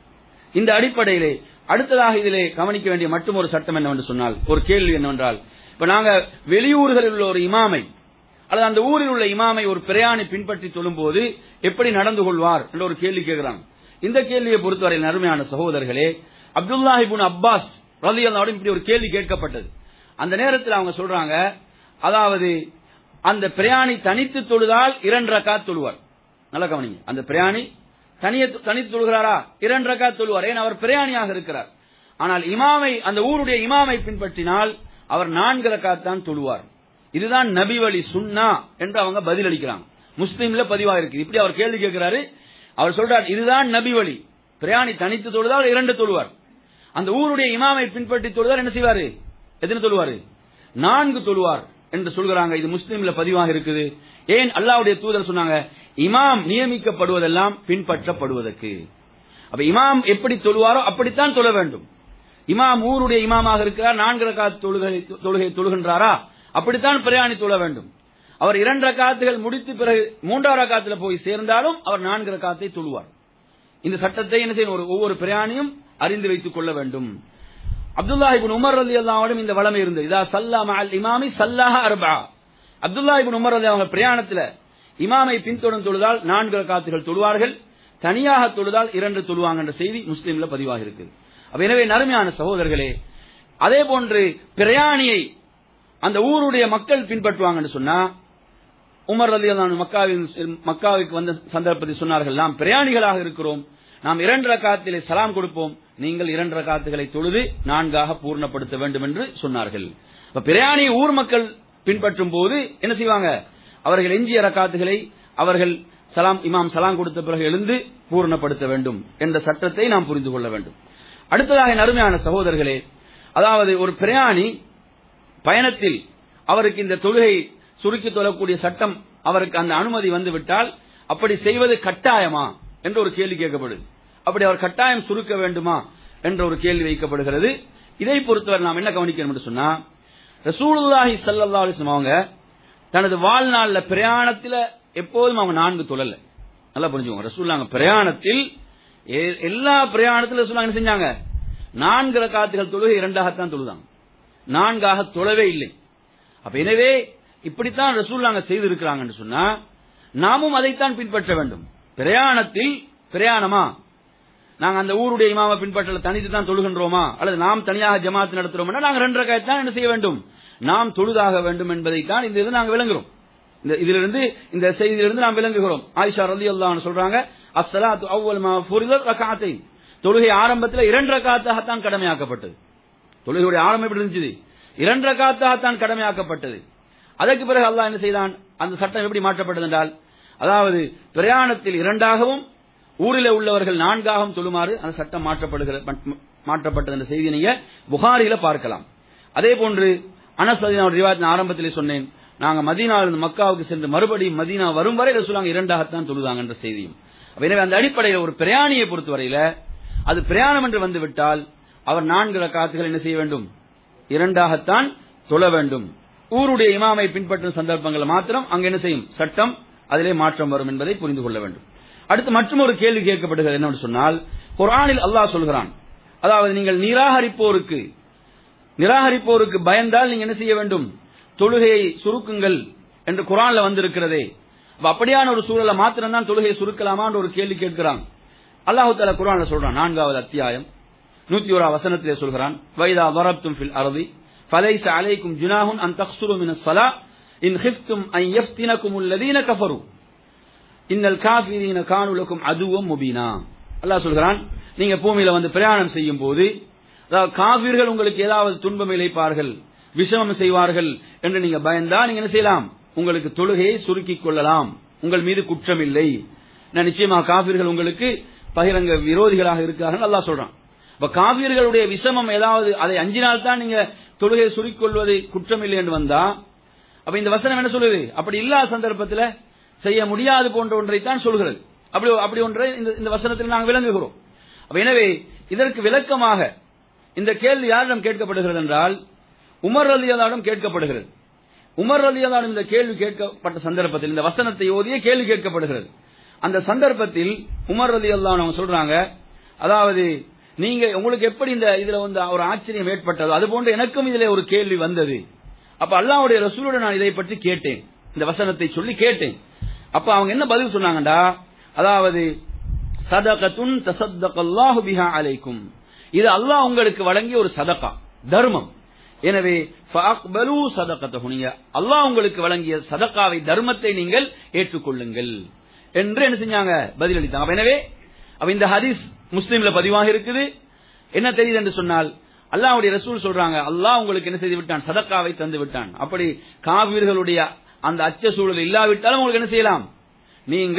இந்த அடிப்படையிலே அடுத்ததாக இதிலே கவனிக்க வேண்டிய மட்டும் ஒரு சட்டம் என்னவென்று சொன்னால் ஒரு கேள்வி என்னவென்றால் இப்ப நாங்க வெளியூர்களில் உள்ள ஒரு இமாமை அல்லது அந்த ஊரில் உள்ள இமாமை ஒரு பிரயாணி பின்பற்றி சொல்லும்போது எப்படி நடந்து கொள்வார் என்ற ஒரு கேள்வி கேட்கிறாங்க இந்த கேள்வியை பொறுத்தவரை அருமையான சகோதரர்களே அப்துல்லாஹிபுன் அப்பாஸ் ரலி இப்படி ஒரு கேள்வி கேட்கப்பட்டது அந்த நேரத்தில் அவங்க சொல்றாங்க அதாவது அந்த பிரயாணி தனித்து தொழுதால் இரண்டு ரக்கா தொழுவார் நல்லா கவனிங்க அந்த பிரயாணி தனிய தனித்து தொழுகிறாரா இரண்டு ரக்கா தொழுவார் ஏன் அவர் பிரயாணியாக இருக்கிறார் ஆனால் இமாமை அந்த ஊருடைய இமாமை பின்பற்றினால் அவர் நான்கு ரக்காத்தான் தொழுவார் இதுதான் நபி வழி சுன்னா என்று அவங்க பதிலளிக்கிறாங்க முஸ்லீம்ல பதிவாக இருக்கு இப்படி அவர் கேள்வி கேட்கிறாரு அவர் சொல்றார் இதுதான் நபி வழி பிரயாணி தனித்து தொழுதால் இரண்டு தொழுவார் அந்த ஊருடைய இமாமை பின்பற்றி தொழுதார் என்ன செய்வாரு எத்தனை தொழுவாரு நான்கு தொழுவார் என்று சொல்கிறாங்க இது முஸ்லீம்ல பதிவாக இருக்குது ஏன் அல்லாவுடைய தூதர் சொன்னாங்க இமாம் நியமிக்கப்படுவதெல்லாம் பின்பற்றப்படுவதற்கு அப்ப இமாம் எப்படி தொழுவாரோ அப்படித்தான் தொழ வேண்டும் இமாம் ஊருடைய இமாமாக இருக்கிறார் நான்கு ரகாத் தொழுகை தொழுகை தொழுகின்றாரா அப்படித்தான் பிரயாணி தொழ வேண்டும் அவர் இரண்டு ரகாத்துகள் முடித்து பிறகு மூன்றாவது ரகாத்துல போய் சேர்ந்தாலும் அவர் நான்கு ரகாத்தை தொழுவார் இந்த சட்டத்தை என்ன செய்யணும் ஒரு ஒவ்வொரு பிரயாணியும் அறிந்து வைத்துக் கொள்ள வேண்டும் அப்துல்லா இபின் உமர் அலி அல்லாவோடும் இந்த வளமை இருந்தது இதா சல்லா மஅல் இமாமி சல்லாஹ அர்பா அப்துல்லா இபின் உமர் அலி அவங்க பிரயாணத்துல இமாமை பின்தொடர்ந்து தொழுதால் நான்கு ரகாத்துகள் தொழுவார்கள் தனியாக தொழுதால் இரண்டு தொழுவாங்க என்ற செய்தி முஸ்லீம்ல பதிவாக இருக்குது அப்ப எனவே நறுமையான சகோதரர்களே அதே போன்று பிரயாணியை அந்த ஊருடைய மக்கள் பின்பற்றுவாங்கன்னு சொன்னா உமர் ரலி மக்காவின் மக்காவுக்கு வந்த சந்தர்ப்பத்தை சொன்னார்கள் நாம் பிரயாணிகளாக இருக்கிறோம் நாம் இரண்டு ரகாத்திலே சலாம் கொடுப்போம் நீங்கள் இரண்டு ரகாத்துகளை தொழுது நான்காக பூர்ணப்படுத்த வேண்டும் என்று சொன்னார்கள் அப்ப பிரயாணியை ஊர் மக்கள் பின்பற்றும் போது என்ன செய்வாங்க அவர்கள் எஞ்சிய ரகாத்துகளை அவர்கள் சலாம் இமாம் சலாம் கொடுத்த பிறகு எழுந்து பூர்ணப்படுத்த வேண்டும் என்ற சட்டத்தை நாம் புரிந்து கொள்ள வேண்டும் அடுத்ததாக என் அருமையான சகோதரர்களே அதாவது ஒரு பிரயாணி பயணத்தில் அவருக்கு இந்த தொழுகை சுருக்கி தொழக்கூடிய சட்டம் அவருக்கு அந்த அனுமதி வந்துவிட்டால் அப்படி செய்வது கட்டாயமா என்ற ஒரு கேள்வி கேட்கப்படுது அப்படி அவர் கட்டாயம் சுருக்க வேண்டுமா என்ற ஒரு கேள்வி வைக்கப்படுகிறது இதை பொறுத்தவரை நாம் என்ன கவனிக்கணும் என்று சொன்னா ரசூலுல்லாஹி ஸல்லல்லாஹு அலைஹி வஸல்லம் அவங்க தனது வாழ்நாள்ல பிரயாணத்துல எப்போதும் அவங்க நான்கு தொழல நல்லா புரிஞ்சுக்கோங்க ரசூல்லாங்க பிரயாணத்தில் எ- எல்லா பிரயாணத்திலும் ரசூலுல்லாஹ் என்ன செஞ்சாங்க நான்கு ரக்காத்துகள் தொழுகை இரண்டாகத்தான் தொழுதாங்க நான்காக தொழவே இல்லை அப்ப எனவே இப்படித்தான் ரசூல்லாங்க செய்திருக்கிறாங்கன்னு சொன்னா நாமும் அதைத்தான் பின்பற்ற வேண்டும் பிரயாணத்தில் பிரயாணமா நாங்க அந்த ஊருடைய இமாம பின்பற்றல தனித்து தான் தொழுகின்றோமா அல்லது நாம் தனியாக ஜமாத் நடத்துறோம்னா நாங்க ரெண்டு ரகாயத் தான் என்ன செய்ய வேண்டும் நாம் தொழுதாக வேண்டும் என்பதைத்தான் இந்த இது நாங்க விளங்குறோம் இந்த இதிலிருந்து இந்த செய்தியிலிருந்து நாம் விளங்குகிறோம் ஆயிஷா ரலி அல்லாஹ் சொல்றாங்க அஸ்ஸலாத்து அவ்வல் மா ஃபுரிதத் ரகாத்தை தொழுகை ஆரம்பத்தில் இரண்டு ரகாத்தாகத்தான் கடமையாக்கப்பட்டது தொழுகையுடைய ஆரம்பம் எப்படி இருந்துச்சு இரண்டு ரகாத்தாகத்தான் கடமையாக்கப்பட்டது அதற்கு பிறகு அல்லாஹ் என்ன செய்தான் அந்த சட்டம் எப்படி மாற்றப்பட்டது என்றால் அதாவது பிரயாணத்தில் இரண்டாகவும் ஊரில் உள்ளவர்கள் நான்காகவும் தொழுமாறு அந்த சட்டம் மாற்றப்படுகிற மாற்றப்பட்டது என்ற செய்தி நீங்க புகாரில பார்க்கலாம் அதே போன்று அனஸ் ரிவாத் ஆரம்பத்திலே சொன்னேன் நாங்க மதீனாவிலிருந்து மக்காவுக்கு சென்று மறுபடியும் மதீனா வரும் வரை ரசூலாங்க இரண்டாகத்தான் தொழுதாங்க என்ற செய்தியும் அப்ப எனவே அந்த அடிப்படையில் ஒரு பிரயாணியை பொறுத்தவரையில அது பிரயாணம் என்று வந்துவிட்டால் அவர் நான்கு ரக்காத்துகள் என்ன செய்ய வேண்டும் இரண்டாகத்தான் தொழ வேண்டும் ஊருடைய இமாமை பின்பற்றும் சந்தர்ப்பங்கள் மாத்திரம் அங்க என்ன செய்யும் சட்டம் அதிலே மாற்றம் வரும் என்பதை புரிந்து கொள்ள வேண்டும் அடுத்து மற்றும் ஒரு கேள்வி கேட்கப்படுகிறது என்னவென்று சொன்னால் குர்ஆனில் அல்லாஹ் சொல்கிறான் அதாவது நீங்கள் நிராகரிப்போருக்கு நிராகரிப்போருக்கு பயந்தால் நீங்க என்ன செய்ய வேண்டும் தொழுகையை சுருக்குங்கள் என்று குரான்ல வந்திருக்கிறதே அப்ப அப்படியான ஒரு சூழலை மாத்திரம் தான் தொழுகையை சுருக்கலாமான்னு ஒரு கேள்வி கேட்கிறான் அல்லாஹு தாலா குரான்ல சொல்றான் நான்காவது அத்தியாயம் நூத்தி ஓரா வசனத்திலே சொல்கிறான் வைதா வரப்தும் ஃபில் அரதி ஃபலைஸ அலைக்கும் ஜுனாஹுன் அன் தக்ஸுரு மின ஸலா இன் ஹிஃப்தும் அன் யஃப்தினக்கும் அல்லதீன கஃபரு இன்னல் காஃபிரீன கானு லக்கும் அதுவும் முபீனா அல்லாஹ் சொல்கிறான் நீங்க பூமியில வந்து பிரயாணம் செய்யும் போது அதாவது காவிர்கள் உங்களுக்கு ஏதாவது துன்பம் இழைப்பார்கள் விஷமம் செய்வார்கள் என்று நீங்க பயந்தா நீங்க என்ன செய்யலாம் உங்களுக்கு தொழுகையை சுருக்கிக் கொள்ளலாம் உங்கள் மீது குற்றம் இல்லை நான் நிச்சயமா காவிர்கள் உங்களுக்கு பகிரங்க விரோதிகளாக இருக்கார்கள் அல்லாஹ் சொல்றான் இப்ப காவிர்களுடைய விஷமம் ஏதாவது அதை அஞ்சினால் தான் நீங்க தொழுகையை சுருக்கிக் கொள்வது குற்றம் இல்லை என்று வந்தா அப்ப இந்த வசனம் என்ன சொல்லுது அப்படி இல்லாத சந்தர்ப்பத்தில் செய்ய முடியாது போன்ற ஒன்றைத்தான் சொல்கிறது அப்படி அப்படி ஒன்றை இந்த இந்த வசனத்தில் நாங்கள் விளங்குகிறோம் அப்ப எனவே இதற்கு விளக்கமாக இந்த கேள்வி யாரிடம் கேட்கப்படுகிறது என்றால் உமர் ரலியல்லாவிடம் கேட்கப்படுகிறது உமர் ரலியல்லாவிடம் இந்த கேள்வி கேட்கப்பட்ட சந்தர்ப்பத்தில் இந்த வசனத்தை ஓதிய கேள்வி கேட்கப்படுகிறது அந்த சந்தர்ப்பத்தில் உமர் ரலியல்லாஹு அவங்க சொல்றாங்க அதாவது நீங்க உங்களுக்கு எப்படி இந்த இதுல வந்து ஒரு ஆச்சரியம் ஏற்பட்டதோ அது போன்று எனக்கும் இதுல ஒரு கேள்வி வந்தது அப்ப அல்லாஹ்வுடைய ரசூலோட நான் இதை பற்றி கேட்டேன் இந்த வசனத்தை சொல்லி கேட்டேன் அப்ப அவங்க என்ன பதில் சொன்னாங்கடா அதாவது சதகத்துன் தசத்தகல்லாஹு பிஹா அலைக்கும் இது அல்லாஹ் உங்களுக்கு வழங்கிய ஒரு சதகா தர்மம் எனவே ஃபஅக்பலு சதகத்தஹு நீங்க அல்லாஹ் உங்களுக்கு வழங்கிய சதகாவை தர்மத்தை நீங்கள் ஏற்றுக்கொள்ளுங்கள் என்று என்ன செஞ்சாங்க பதிலளித்தாங்க அப்ப எனவே அப்ப இந்த ஹதீஸ் முஸ்லீம்ல பதிவாக இருக்குது என்ன தெரியுது என்று சொன்னால் அல்லாஹ்வுடைய ரசூல் சொல்றாங்க அல்லாஹ் உங்களுக்கு என்ன செய்து விட்டான் சதக்காவை தந்து விட்டான் அப்படி காவிர்களுடைய அந்த அச்ச சூழல் இல்லாவிட்டாலும் உங்களுக்கு என்ன செய்யலாம் நீங்கள்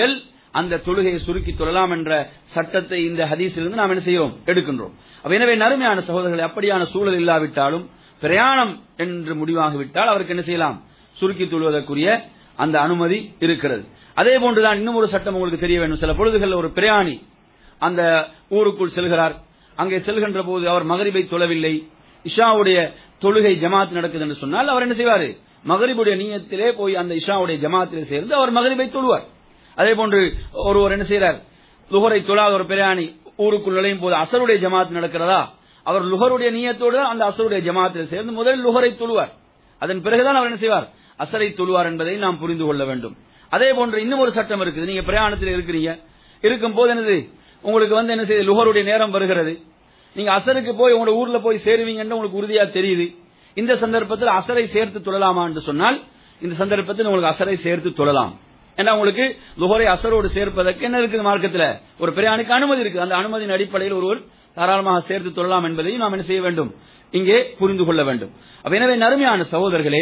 அந்த தொழுகையை சுருக்கி தொழலாம் என்ற சட்டத்தை இந்த ஹதீஸிலிருந்து நாம் என்ன செய்கிறோம் எடுக்கின்றோம் அப்ப எனவே நறுமையான சகோதரர்கள் அப்படியான சூழல் இல்லாவிட்டாலும் பிரயாணம் என்று முடிவாகிவிட்டால் அவருக்கு என்ன செய்யலாம் சுருக்கி தொழுவதற்குரிய அந்த அனுமதி இருக்கிறது அதே போன்றுதான் இன்னும் ஒரு சட்டம் உங்களுக்கு தெரிய வேண்டும் சில பொழுதுகளில் ஒரு பிரயாணி அந்த ஊருக்குள் செல்கிறார் அங்கே செல்கின்ற போது அவர் மகரிபை தொழவில்லை இஷாவுடைய தொழுகை ஜமாத் நடக்குது என்று சொன்னால் அவர் என்ன செய்வார் மகரிபுடைய நீயத்திலே போய் அந்த இஷாவுடைய ஜமாத்திலே சேர்ந்து அவர் மகரிபை தொழுவார் அதே போன்று ஒருவர் என்ன செய்கிறார் லுகரை தொழாத ஒரு பிரயாணி ஊருக்குள் நுழையும் போது அசருடைய ஜமாத் நடக்கிறதா அவர் லுகருடைய நீயத்தோடு அந்த அசருடைய ஜமாத்தில் சேர்ந்து முதலில் லுகரை தொழுவார் அதன் பிறகுதான் அவர் என்ன செய்வார் அசரை தொழுவார் என்பதை நாம் புரிந்து கொள்ள வேண்டும் அதே போன்று இன்னும் ஒரு சட்டம் இருக்குது நீங்க பிரயாணத்தில் இருக்கிறீங்க இருக்கும் போது என்னது உங்களுக்கு வந்து என்ன செய்யுது லுகருடைய நேரம் வருகிறது நீங்க அசருக்கு போய் உங்களோட ஊர்ல போய் சேருவீங்கன்னு உங்களுக்கு உறுதியா தெரியுது இந்த சந்தர்ப்பத்தில் அசரை சேர்த்து தொழலாமா என்று சொன்னால் இந்த சந்தர்ப்பத்தில் உங்களுக்கு அசரை சேர்த்து தொழலாம் ஏன்னா உங்களுக்கு லுகரை அசரோடு சேர்ப்பதற்கு என்ன இருக்குது மார்க்கத்தில் ஒரு பிரயாணிக்கு அனுமதி இருக்கு அந்த அனுமதியின் அடிப்படையில் ஒருவர் தாராளமாக சேர்த்து தொழலாம் என்பதையும் நாம் என்ன செய்ய வேண்டும் இங்கே புரிந்து கொள்ள வேண்டும் அப்ப எனவே நறுமையான சகோதரர்களே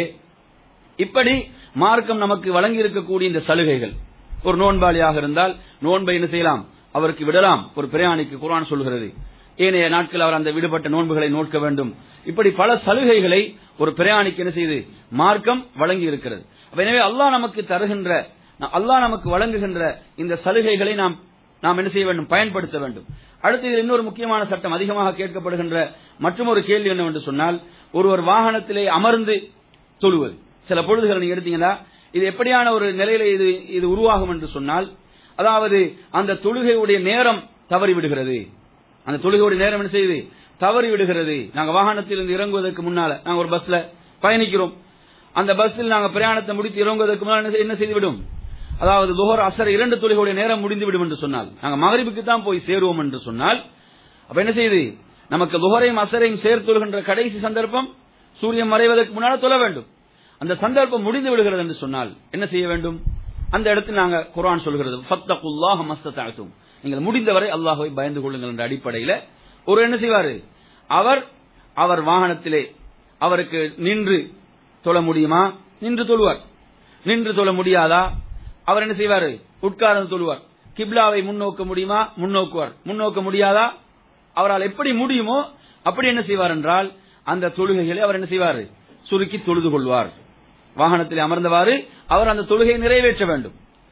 இப்படி மார்க்கம் நமக்கு வழங்கி இருக்கக்கூடிய இந்த சலுகைகள் ஒரு நோன்பாளியாக இருந்தால் நோன்பை என்ன செய்யலாம் அவருக்கு விடலாம் ஒரு பிரயாணிக்கு குரான் சொல்கிறது ஏனைய நாட்கள் அவர் அந்த விடுபட்ட நோன்புகளை நோக்க வேண்டும் இப்படி பல சலுகைகளை ஒரு பிரயாணிக்கு என்ன செய்து மார்க்கம் வழங்கி இருக்கிறது அப்ப எனவே அல்லாஹ் நமக்கு தருகின்ற அல்லாஹ் நமக்கு வழங்குகின்ற இந்த சலுகைகளை நாம் நாம் என்ன செய்ய வேண்டும் பயன்படுத்த வேண்டும் அடுத்து இதில் இன்னொரு முக்கியமான சட்டம் அதிகமாக கேட்கப்படுகின்ற மற்றொரு கேள்வி என்னவென்று சொன்னால் ஒருவர் வாகனத்திலே அமர்ந்து தொழுவது சில பொழுதுகள் நீங்க எடுத்தீங்கன்னா இது எப்படியான ஒரு நிலையில இது இது உருவாகும் என்று சொன்னால் அதாவது அந்த தொழுகையுடைய நேரம் தவறி விடுகிறது அந்த தொழுகையுடைய நேரம் என்ன செய்யுது தவறி விடுகிறது நாங்க வாகனத்தில் இருந்து இறங்குவதற்கு முன்னால நாங்க ஒரு பஸ்ல பயணிக்கிறோம் அந்த பஸ்ஸில் நாங்க பிரயாணத்தை முடித்து இறங்குவதற்கு முன்னால் என்ன செய்துவிடும் அதாவது லுஹர் அசர் இரண்டு தொழுகையுடைய நேரம் முடிந்துவிடும் என்று சொன்னால் நாங்க மகரிபுக்கு தான் போய் சேருவோம் என்று சொன்னால் அப்ப என்ன செய்யுது நமக்கு லுஹரையும் அசரையும் சேர்த்தொழுகின்ற கடைசி சந்தர்ப்பம் சூரியன் மறைவதற்கு முன்னால் தொழ வேண்டும் அந்த சந்தர்ப்பம் முடிந்து விடுகிறது என்று சொன்னால் என்ன செய்ய வேண்டும் அந்த இடத்தில் நாங்க குரான் சொல்கிறது ஃபத்தகுல்லாஹ் மஸ்ததாத்தும் நீங்கள் முடிந்தவரை அல்லாஹ்வை பயந்து கொள்ளுங்கள் என்ற அடிப்படையில் ஒரு என்ன செய்வாரு அவர் அவர் வாகனத்திலே அவருக்கு நின்று தொழ முடியுமா நின்று தொழுவார் நின்று தொழ முடியாதா அவர் என்ன செய்வாரு உட்கார்ந்து தொழுவார் கிப்லாவை முன்னோக்க முடியுமா முன்னோக்குவார் முன்னோக்க முடியாதா அவரால் எப்படி முடியுமோ அப்படி என்ன செய்வார் என்றால் அந்த தொழுகைகளை அவர் என்ன செய்வார் சுருக்கி தொழுது கொள்வார் வாகனத்தில் அமர்ந்தவாறு அவர் அந்த தொழுகையை நிறைவேற்ற வேண்டும்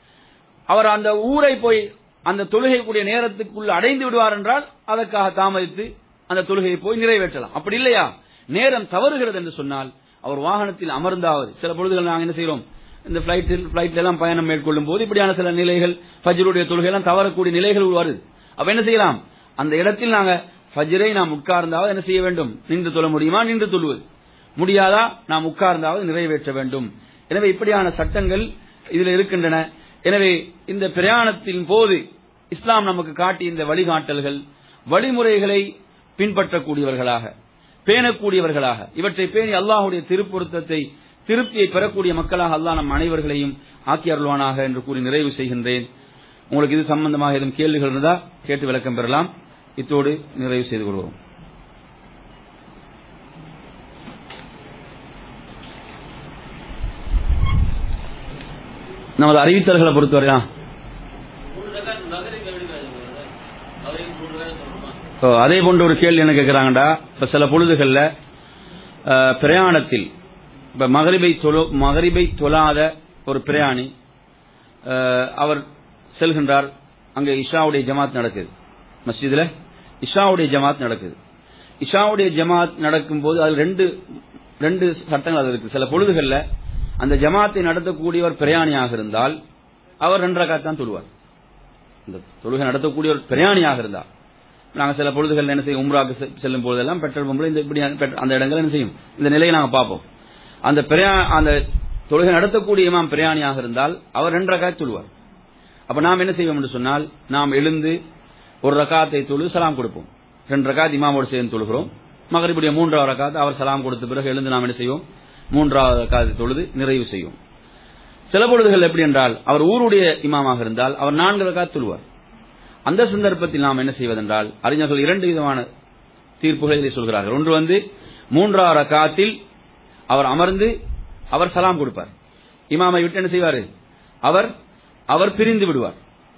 அவர் அந்த ஊரை போய் அந்த தொழுகைக்குரிய நேரத்துக்குள் அடைந்து விடுவார் என்றால் அதற்காக தாமதித்து அந்த தொழுகையை போய் நிறைவேற்றலாம் அப்படி இல்லையா நேரம் தவறுகிறது என்று சொன்னால் அவர் வாகனத்தில் அமர்ந்தாவது சில பொழுதுகள் நாங்கள் என்ன செய்கிறோம் இந்த பிளைட்டில் பிளைட்ல எல்லாம் பயணம் மேற்கொள்ளும் போது இப்படியான சில நிலைகள் ஃபஜ்ருடைய தொழுகை எல்லாம் தவறக்கூடிய நிலைகள் வருது அப்ப என்ன செய்யலாம் அந்த இடத்தில் நாங்க ஃபஜ்ரை நாம் உட்கார்ந்தாவது என்ன செய்ய வேண்டும் நின்று தொழ முடியுமா நின்று தொழுவது முடியாதா நாம் உட்கார்ந்தாவது நிறைவேற்ற வேண்டும் எனவே இப்படியான சட்டங்கள் இதில் இருக்கின்றன எனவே இந்த பிரயாணத்தின் போது இஸ்லாம் நமக்கு காட்டிய இந்த வழிகாட்டல்கள் வழிமுறைகளை பின்பற்றக்கூடியவர்களாக பேணக்கூடியவர்களாக இவற்றை பேணி அல்லாஹுடைய திருப்பொருத்தத்தை திருப்தியை பெறக்கூடிய மக்களாக அல்லாஹ் நம் அனைவர்களையும் ஆக்கி அருள்வானாக என்று கூறி நிறைவு செய்கின்றேன் உங்களுக்கு இது சம்பந்தமாக ஏதும் கேள்விகள் இருந்தால் கேட்டு விளக்கம் பெறலாம் இத்தோடு நிறைவு செய்து கொள்வோம் நமது அறிவித்தல்களை பொறுத்தவரையா அதே போன்ற ஒரு கேள்வி என்ன கேட்கிறாங்கடா இப்ப சில பொழுதுகள்ல பிரயாணத்தில் இப்ப மகரிபை தொழு மகரிபை தொழாத ஒரு பிரயாணி அவர் செல்கின்றார் அங்க இஷாவுடைய ஜமாத் நடக்குது மஸ்ஜிதுல இஷாவுடைய ஜமாத் நடக்குது இஷாவுடைய ஜமாத் நடக்கும் போது அது ரெண்டு ரெண்டு சட்டங்கள் அது இருக்கு சில பொழுதுகள்ல அந்த ஜமாத்தை நடத்தக்கூடியவர் பிரயாணியாக இருந்தால் அவர் ரெண்டு ரகாத் தான் தொழுவார் இந்த தொழுகை நடத்தக்கூடியவர் பிரயாணியாக இருந்தால் நாங்க சில பொழுதுகள் என்ன செய்யும் உம்ராக்கு செல்லும் போதெல்லாம் பெட்ரோல் பம்பில் இந்த இப்படி அந்த இடங்கள் என்ன செய்யும் இந்த நிலையை நாங்க பார்ப்போம் அந்த பிரயா அந்த தொழுகை நடத்தக்கூடிய இமாம் பிரயாணியாக இருந்தால் அவர் ரெண்டு ரகாத் தொழுவார் அப்ப நாம் என்ன செய்வோம் என்று சொன்னால் நாம் எழுந்து ஒரு ரகாத்தை தொழு சலாம் கொடுப்போம் ரெண்டு ரகாத் இமாமோடு சேர்ந்து தொழுகிறோம் மகரிபுடைய மூன்றாவது ரகாத் அவர் சலாம் கொடுத்த பிறகு எழுந்து நாம் என்ன செய்வோம் மூன்றாவது ரகாத்தை தொழுது நிறைவு செய்யும் சில பொழுதுகள் எப்படி என்றால் அவர் ஊருடைய இமாமாக இருந்தால் அவர் நான்கு ரகாத் தொழுவார் அந்த சந்தர்ப்பத்தில் நாம் என்ன செய்வதென்றால் அறிஞர்கள் இரண்டு விதமான தீர்ப்புகளை இதை சொல்கிறார்கள் ஒன்று வந்து மூன்றாவது ரகாத்தில் அவர் அமர்ந்து அவர் சலாம் கொடுப்பார் இமாமை விட்டு என்ன செய்வார் அவர் அவர் பிரிந்து விடுவார்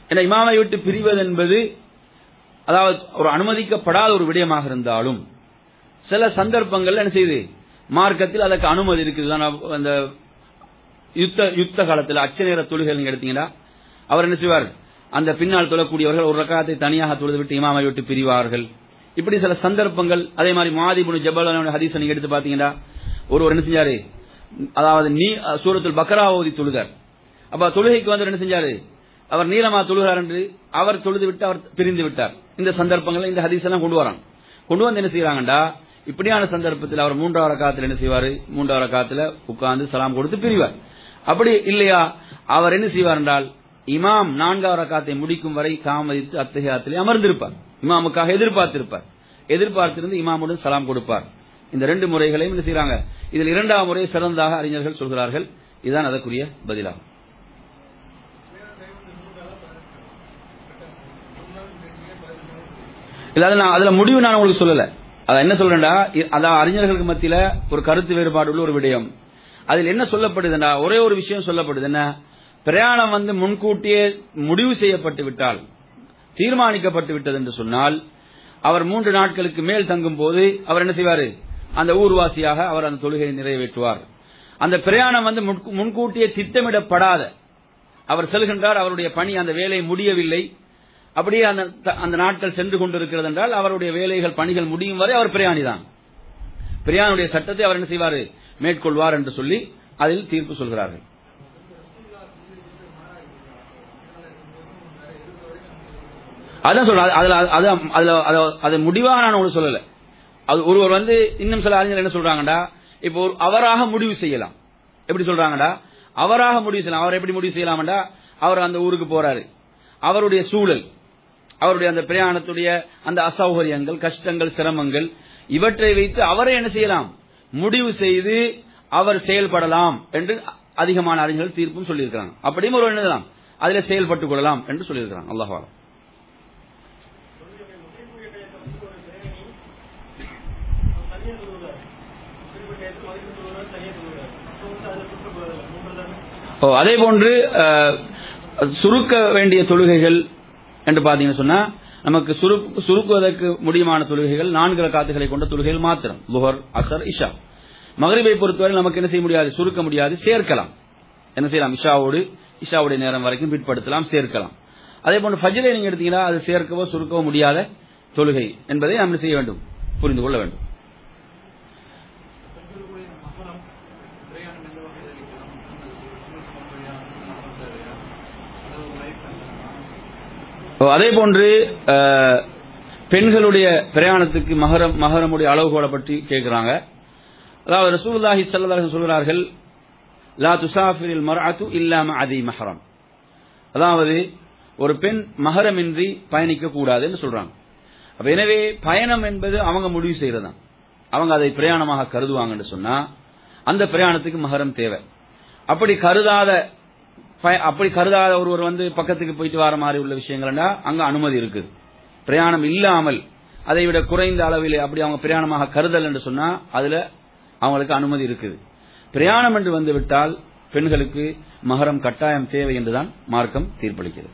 ஏன்னா இமாமை விட்டு பிரிவது என்பது அதாவது ஒரு அனுமதிக்கப்படாத ஒரு விடயமாக இருந்தாலும் சில சந்தர்ப்பங்கள்ல என்ன செய்யுது மார்க்கத்தில் அதற்கு அனுமதி இருக்குது தான் அந்த யுத்த யுத்த காலத்தில் அச்ச நேர தொழுகை நீங்க எடுத்தீங்கன்னா அவர் என்ன செய்வார் அந்த பின்னால் தொழக்கூடியவர்கள் ஒரு ரக்காத்தை தனியாக தொழுது விட்டு இமாமை விட்டு பிரிவார்கள் இப்படி சில சந்தர்ப்பங்கள் அதே மாதிரி மாதிபுனு ஜபல் ஹதீஸ் நீங்க எடுத்து பாத்தீங்கன்னா ஒருவர் என்ன செஞ்சாரு அதாவது நீ சூரத்துல் பக்ரா ஓதி தொழுதார் அப்ப தொழுகைக்கு வந்து என்ன செஞ்சாரு அவர் நீளமா தொழுகிறார் என்று அவர் தொழுது விட்டு அவர் பிரிந்து விட்டார் இந்த சந்தர்ப்பங்களை இந்த ஹதீஸ் எல்லாம் கொண்டு வராங்க கொண்டு வந்து என்ன செய்யறாங்கடா இப்படியான சந்தர்ப்பத்தில் அவர் மூன்றாவது காலத்தில் என்ன செய்வாரு மூன்றாவது காலத்தில் உட்கார்ந்து சலாம் கொடுத்து பிரிவார் அப்படி இல்லையா அவர் என்ன செய்வார் என்றால் இமாம் நான்காவது ரக்காத்தை முடிக்கும் வரை தாமதித்து அத்தகையத்திலே அமர்ந்திருப்பார் இமாமுக்காக எதிர்பார்த்திருப்பார் எதிர்பார்த்திருந்து இமாமுடன் சலாம் கொடுப்பார் இந்த ரெண்டு முறைகளையும் என்ன செய்யறாங்க இதில் இரண்டாவது முறை சிறந்ததாக அறிஞர்கள் சொல்கிறார்கள் இதுதான் அதற்குரிய பதிலாகும் இல்ல அது நான் அதுல முடிவு நான் உங்களுக்கு சொல்லல அத என்ன சொல்றேன்டா அதான் அறிஞர்களுக்கு மத்தியில ஒரு கருத்து வேறுபாடு உள்ள ஒரு விடயம் அதில் என்ன சொல்லப்படுதுன்னா ஒரே ஒரு விஷயம் சொல்லப்படுது என்ன பிரயாணம் வந்து முன்கூட்டியே முடிவு செய்யப்பட்டு விட்டால் தீர்மானிக்கப்பட்டு விட்டது என்று சொன்னால் அவர் மூன்று நாட்களுக்கு மேல் தங்கும் போது அவர் என்ன செய்வாரு அந்த ஊர்வாசியாக அவர் அந்த தொழுகையை நிறைவேற்றுவார் அந்த பிரயாணம் வந்து முன்கூட்டியே திட்டமிடப்படாத அவர் செல்கின்றார் அவருடைய பணி அந்த வேலை முடியவில்லை அப்படியே அந்த அந்த நாட்கள் சென்று கொண்டிருக்கிறது என்றால் அவருடைய வேலைகள் பணிகள் முடியும் வரை அவர் பிரயாணிதான் பிரயாணுடைய சட்டத்தை அவர் என்ன செய்வார் மேற்கொள்வார் என்று சொல்லி அதில் தீர்ப்பு சொல்கிறார்கள் அதான் சொல்றேன் அதுல அது அதுல அது முடிவாக நான் உங்களுக்கு சொல்லல அது ஒருவர் வந்து இன்னும் சில அறிஞர் என்ன சொல்றாங்கடா இப்போ அவராக முடிவு செய்யலாம் எப்படி சொல்றாங்கடா அவராக முடிவு செய்யலாம் அவர் எப்படி முடிவு செய்யலாம்டா அவர் அந்த ஊருக்கு போறாரு அவருடைய சூழல் அவருடைய அந்த பிரயாணத்துடைய அந்த அசௌகரியங்கள் கஷ்டங்கள் சிரமங்கள் இவற்றை வைத்து அவரை என்ன செய்யலாம் முடிவு செய்து அவர் செயல்படலாம் என்று அதிகமான அறிஞர்கள் தீர்ப்பும் சொல்லியிருக்கிறாங்க அப்படியும் ஒரு என்னதான் அதுல செயல்பட்டுக் கொள்ளலாம் என்று சொல்லியிருக்கிறாங்க அல்லாஹாலம் ஓ அதே போன்று சுருக்க வேண்டிய தொழுகைகள் என்று பாத்தீங்கன்னு சொன்னா நமக்கு சுருக்குவதற்கு முடியுமான தொழுகைகள் நான்கு காத்துகளை கொண்ட தொழுகைகள் மாத்திரம் புகர் அசர் இஷா மகரிபை பொறுத்தவரை நமக்கு என்ன செய்ய முடியாது சுருக்க முடியாது சேர்க்கலாம் என்ன செய்யலாம் இஷாவோடு இஷாவுடைய நேரம் வரைக்கும் பிற்படுத்தலாம் சேர்க்கலாம் அதே போன்று ஃபஜ்ரை நீங்க எடுத்தீங்கன்னா அது சேர்க்கவோ சுருக்கவோ முடியாத தொழுகை என்பதை நாம் செய்ய வேண்டும் புரிந்து கொள்ள வேண்டும் அதே போன்று பெண்களுடைய பிரயாணத்துக்கு மகரம் மகரமுடைய அளவுகோலை பற்றி கேட்கிறாங்க அதாவது ரசூலுல்லாஹி ஸல்லல்லாஹு சொல்கிறார்கள் லா துசாஃபிரில் மர்அத்து இல்லாம அதி மஹரம் அதாவது ஒரு பெண் மகரமின்றி பயணிக்க கூடாது என்று சொல்றாங்க அப்ப எனவே பயணம் என்பது அவங்க முடிவு செய்யறதான் அவங்க அதை பிரயாணமாக கருதுவாங்கன்னு சொன்னா அந்த பிரயாணத்துக்கு மகரம் தேவை அப்படி கருதாத அப்படி கருதாத ஒருவர் வந்து பக்கத்துக்கு போயிட்டு வர மாதிரி உள்ள விஷயங்கள்னா அங்க அனுமதி இருக்குது பிரயாணம் இல்லாமல் அதை விட குறைந்த அளவில் அப்படி அவங்க பிரயாணமாக கருதல் என்று சொன்னா அதுல அவங்களுக்கு அனுமதி இருக்குது பிரயாணம் என்று வந்து விட்டால் பெண்களுக்கு மகரம் கட்டாயம் தேவை என்றுதான் மார்க்கம் தீர்ப்பளிக்கிறது